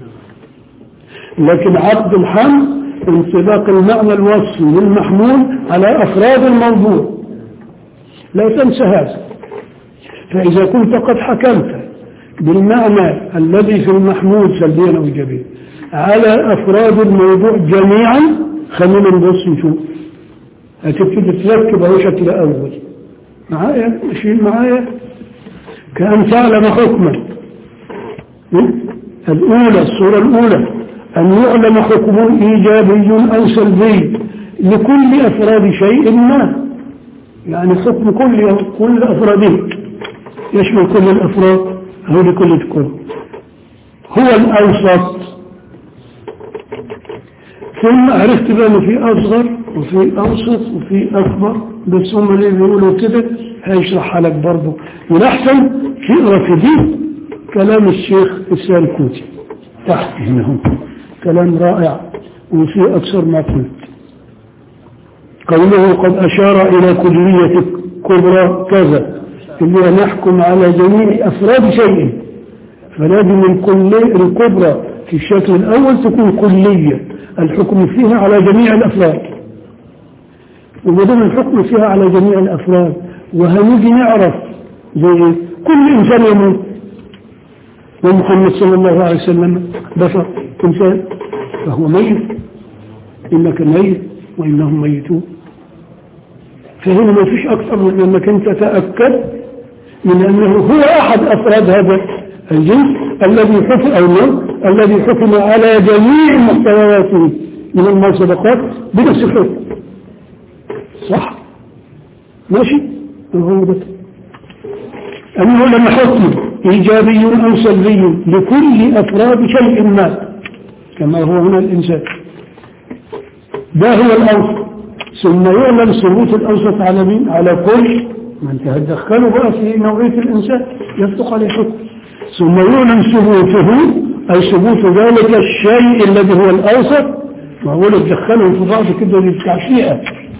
لكن عقد الحمل انطباق المعنى الوصفي والمحمول على أفراد الموضوع لا تنسى هذا فإذا كنت قد حكمت بالمعنى الذي في المحمول سلبيا أو إيجابيا على أفراد الموضوع جميعا خلينا نبص نشوف هتبتدي تركب أهو شكل أول معايا ماشيين معايا كأن تعلم حكما الأولى الصورة الأولى أن يعلم حكم إيجابي أو سلبي لكل أفراد شيء ما يعني حكم كل كل أفراده يشمل كل الأفراد أو لكل الكل هو الأوسط ثم عرفت بقى إنه في أصغر وفي أوسط وفي أكبر بس هم اللي بيقولوا كده هيشرحها لك برضه من أحسن تقرا في دي كلام الشيخ السالكوتي تحت هنا كلام رائع وفي أكثر ما قلت قوله قد أشار إلى كلية كبرى كذا اللي نحكم على جميع أفراد شيء فلازم الكلية الكبرى في الشكل الأول تكون كلية الحكم فيها على جميع الأفراد ومدام الحكم فيها على جميع الأفراد وهنيجي نعرف زي كل إنسان يموت ومحمد صلى الله عليه وسلم بشر إنسان فهو ميت إنك ميت وإنهم ميتون فهنا ما فيش أكثر من أنك أنت تأكد من أنه هو أحد أفراد هذا الجنس الذي حكم أو النوع الذي حكم على جميع محتوياته من المسبقات بنفس الحكم صح ماشي هو ده أنه لما حكم إيجابي أو سلبي لكل أفراد شيء ما كما هو هنا الإنسان ده هو الأوسط ثم يعلم ثبوت الأوسط على مين؟ على كل ما انت هتدخله بقى في نوعية الإنسان يصدق عليه حكم ثم يعلن ثبوته أي ثبوت ذلك الشيء الذي هو الأوسط ما هو اللي تدخلهم في بعض كده للتعشيئة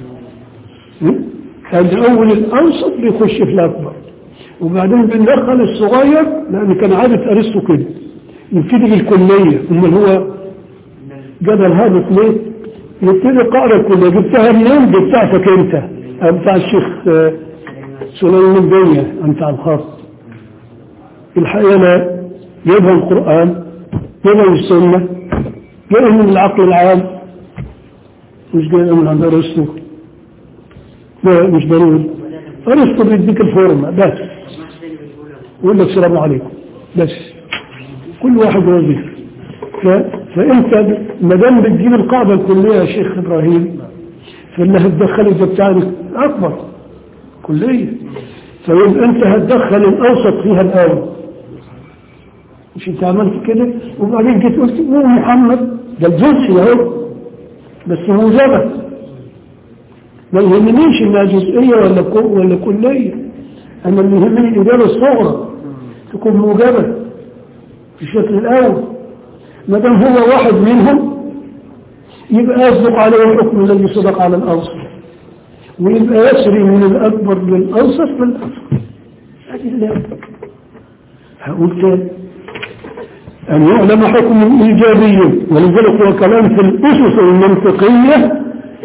هذا أول الأوسط بيخش في الأكبر وبعدين بندخل الصغير لأن كان عادة أرسطو كده يبتدي بالكلية أمال هو جبل هابط ليه؟ يبتدي قارة الكلية جبتها منين؟ دي بتاعتك أنت أو بتاع الشيخ آه، سليمان الدنيا أم بتاع الخاص الحقيقة لا يفهم القرآن يفهم السنة جاي من العقل العام مش جاي من عند أرسطو لا مش ضروري أرسطو بيديك الفورمة بس يقول لك السلام عليكم بس كل واحد وظيفه ف... فانت ما دام بتجيب القاعده الكليه يا شيخ ابراهيم فاللي هتدخل انت بتاعك اكبر كليه فيبقى انت هتدخل الاوسط فيها الاول مش انت عملت كده وبعدين جيت قلت هو محمد ده الجنس اهو بس موجبه ما يهمنيش انها جزئيه ولا كو ولا كليه انا اللي يهمني الاجابه الصغرى تكون موجبه في الشكل الاول ما دام هو واحد منهم يبقى يصدق عليه الحكم الذي صدق على الاوسط ويبقى يسري من الاكبر للاوسط للاصغر هذه اللعبه هقول تاني أن يعلم حكم إيجابي ولذلك هو كلام في الأسس المنطقية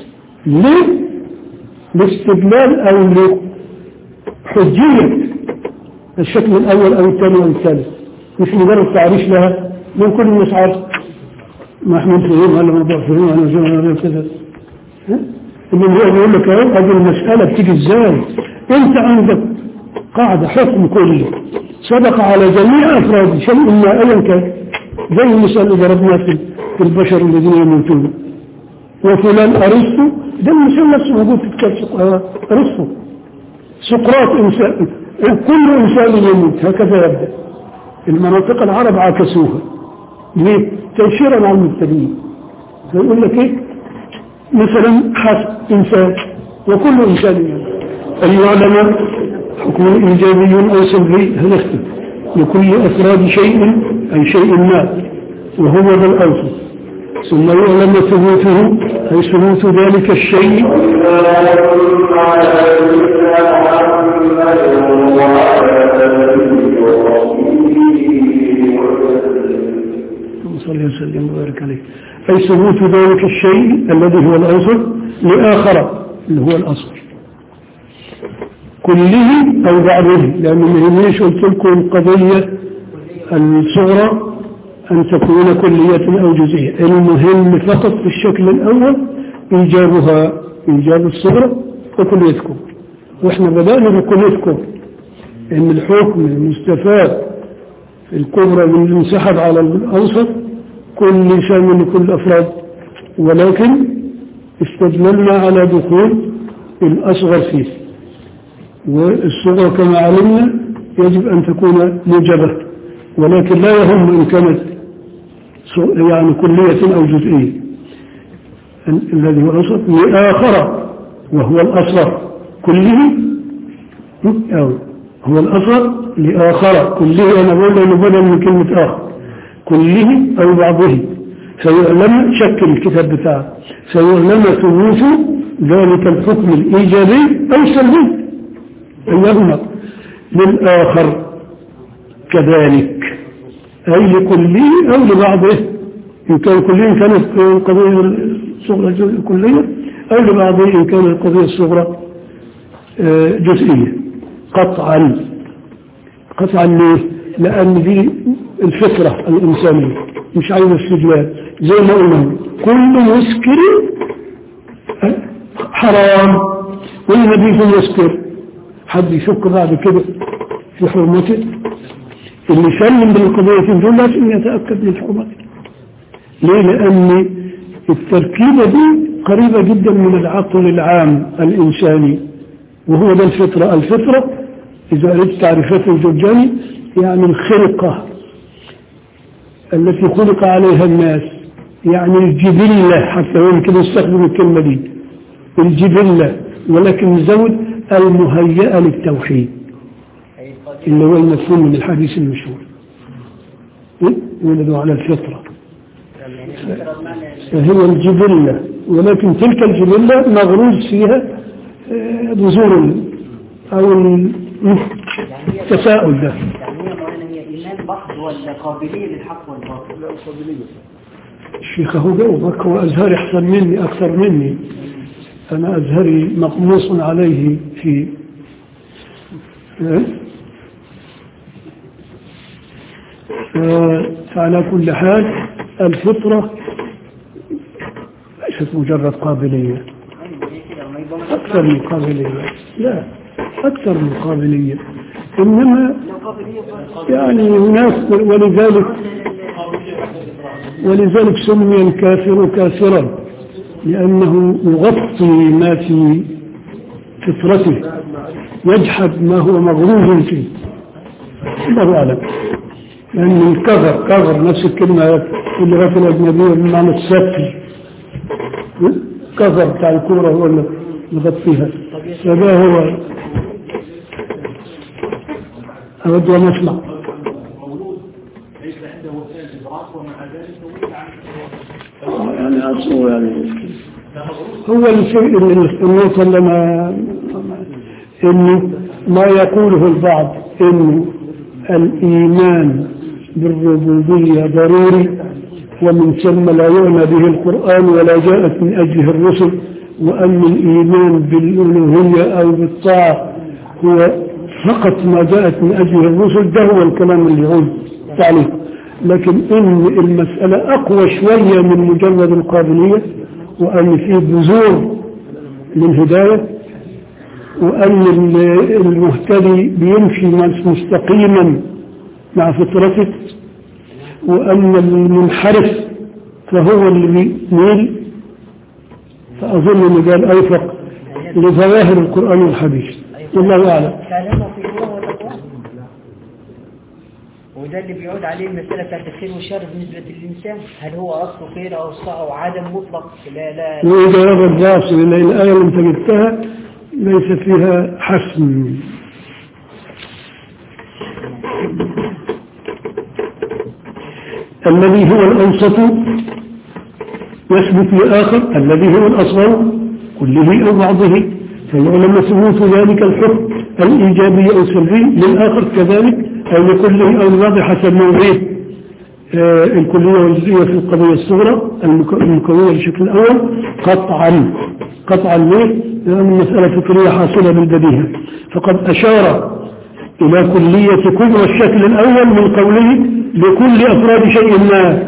للاستدلال أو لحجية الشكل الأول أو الثاني أو الثالث مش مجرد تعريف لها من كل الناس عارف ما احنا فيهم ولا ما فيهم ولا زي ولا كذا ها؟ اللي هو بيقول لك اهو هذه المسألة بتيجي ازاي انت عندك قاعدة حكم كلي صدق على جميع افراد شيء ما ايا كان زي المثال اللي ضربناه في في البشر الذين يموتون وفلان ارسطو ده المثال نفسه موجود في كتاب سق- ارسطو سقراط انسان كل انسان يموت هكذا يبدا المناطق العرب عكسوها ليه؟ تيسيرا على المبتدئين فيقول لك ايه؟ مثلا حسب انسان وكل انسان يموت ان يعلم حكم ايجابي او سلبي هنختم لكل افراد شيء اي شيء ما وهو ذا الاوسط ثم يعلم ثبوته اي ثبوت ذلك الشيء اللهم صل وسلم وبارك عليه أي ثبوت ذلك الشيء الذي هو الأوسط لآخر اللي هو الأصغر كله أو بعضه لأنه ما يهمنيش قلت لكم القضية الصغرى أن تكون كلية أو جزئية المهم فقط في الشكل الأول إيجابها إيجاب الصغرى وكليتكم وإحنا بدأنا بكليتكم إن الحكم المستفاد في الكبرى من المنسحب على الأوسط كل شامل لكل الأفراد ولكن استدللنا على دخول الأصغر فيه والصغرى كما علمنا يجب أن تكون موجبة ولكن لا يهم إن كانت ص- يعني كلية أو جزئية ال- الذي هو الأصغر لآخر وهو الأصغر كله أو هو الأصغر لآخر كله أنا بقول له بدل من كلمة آخر كله أو بعضه سيعلم شكل الكتاب بتاعه سيعلم ثبوت ذلك الحكم الإيجابي أو السلبي أيهما للآخر كذلك أي لكله أو لبعضه إن كان كليا كانت القضية الصغرى جزء- كلية أو لبعضه إن كانت القضية الصغرى آه، جزئية قطعا قطعا ليه؟ لأن دي الفطرة الإنسانية مش عايز استدلال زي ما قلنا كل مسكر حرام والنبي في يسكر حد يشك بعد كده في حرمته اللي يسلم بالقضية دول لازم يتأكد من حرمته ليه لأن التركيبة دي قريبة جدا من العقل العام الإنساني وهو ده الفطرة الفطرة إذا أردت تعريفات الجرجاني يعني الخلقة التي خلق عليها الناس يعني الجبلة حتى يمكن يستخدم الكلمة دي الجبلة ولكن نزود المهيئة للتوحيد اللي هو المفهوم من الحديث المشهور إيه؟ ولدوا على الفطرة فهي الجبلة ولكن تلك الجبلة مغروز فيها آه، بذور ال- أو ال- التساؤل ده يعني هي مولانا هي إيمان بحث ولا قابلية للحق والباطل لا قابلية الشيخ هو جاوبك هو أزهري أحسن مني أكثر مني أنا أزهري مقموص عليه في إيه؟ ف- فعلى كل حال الفطرة ليست مجرد قابلية أيوة هي كده وما يبقى ما أكثر من قابلية لا أكثر من قابلية إنما لو قابلية بقى- يعني هناك ولذلك ولذلك سمي الكافر كافرا لأنه يغطي ما في فطرته يجحد ما هو مغروز فيه الله أعلم لأن الكفر كفر نفس الكلمة في اللغات الأجنبية بمعنى السفل كفر بتاع الكورة هو اللي يغطيها فده هو أود أن أسمع آه، يعني أصله يعني هو الشيء اللي- النقطة اللي ما إنه ما يقوله البعض إنه الإيمان بالربوبية ضروري ومن ثم لا يعنى به القرآن ولا جاءت من أجله الرسل وأن الإيمان بالألوهية أو بالطاعة هو فقط ما جاءت من أجله الرسل ده هو الكلام اللي هو تعليق لكن إن المسألة أقوى شوية من مجرد القابلية وأن في بذور للهداية وأن ال- المهتدي بيمشي مستقيما مع فطرته وأن المنحرف فهو اللي بيميل فأظن أن قال أوفق لظواهر القرآن والحديث والله أعلم تعلموا في الله والتقوى وده اللي بيعود عليه المسألة بتاعت الخير والشر بالنسبة للإنسان هل هو أصله خير أو أو عدم مطلق لا لا وإجابة الباصل لأن الآية اللي أنت جبتها ليس فيها حسم الذي هو الأوسط يثبت لآخر الذي هو الأصغر كله أو بعضه فيعلم ثبوت ذلك الحكم الإيجابي أو السلبي للآخر كذلك أو لكله أو لبعض حسب موضعه آه، الكلية والجزئية في القضية الصغرى المك- المكونة للشكل الأول قطعا قطعا ليه؟ لأن المسألة فكرية حاصلة بالبديهة فقد أشار إلى كلية كبرى الشكل الأول من قوله لكل أفراد شيء ما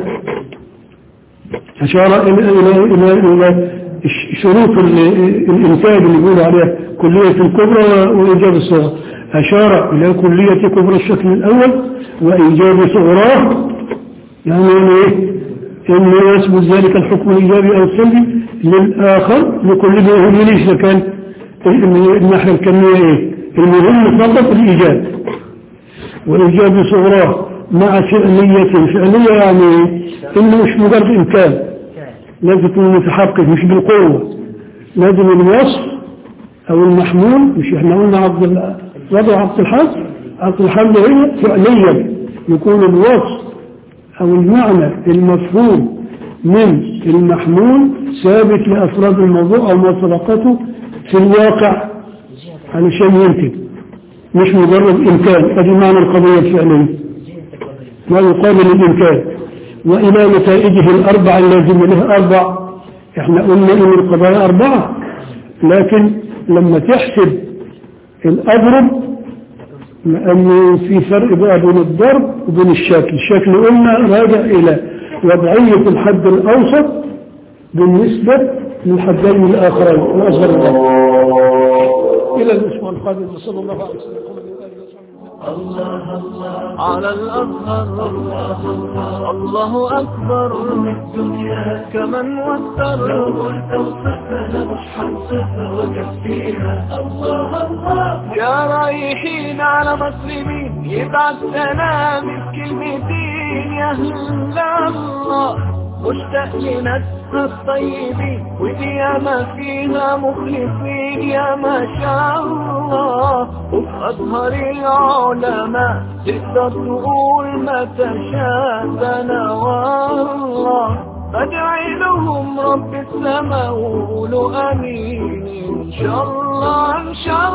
أشار إلى إلى إلى إلى ش- شروط ال- الإنتاج اللي بيقولوا عليها كلية الكبرى وإيجاب الصغرى أشار إلى كلية كبرى الشكل الأول وإيجاب صغراه يعني إيه؟ إنه يثبت ذلك الحكم الإيجابي أو السلبي للآخر لكل ما يهمنيش إذا كان ال- الناحية الكمية إيه؟ المهم فقط الإيجاب وإيجاب صغراه مع فعلية فعلية يعني إنه مش مجرد إمكان لازم يكون متحقق مش بالقوة لازم الوصف أو المحمول مش إحنا قلنا عبد ال- وضع عبد الحق عبد الحق هي فعليا يكون الوصف أو المعنى المفهوم من المحمول ثابت لأفراد الموضوع أو ما سبقته في الواقع علشان ينتج مش مجرد إمكان هذه معنى القضية الفعلية ما يقابل الإمكان وإلى نتائجه الأربع اللازم له أربع إحنا قلنا إن القضايا أربعة لكن لما تحسب الأضرب لأنه في فرق بقى بين الضرب وبين الشكل الشكل قلنا راجع إلى وضعية الحد الأوسط بالنسبة للحدين الآخرين الأصغر والأكبر إلى الأسبوع القادم صلى الله عليه وسلم على الأزهر الله أكبر من الدنيا كمن وتر لو قلت وصفنا مش حنصفها وكفيها الله الله يا رايحين على مسلمين يبعد سلام الكلمتين يا أهل الله مشتاق لناسها الطيبين ودي ياما فيها مخلصين يا ما شاء الله وفي أزهر العلماء تقدر تقول ما تشاء ده أنا والله بدعي لهم رب السماء وقولوا امين ان شاء الله ان شاء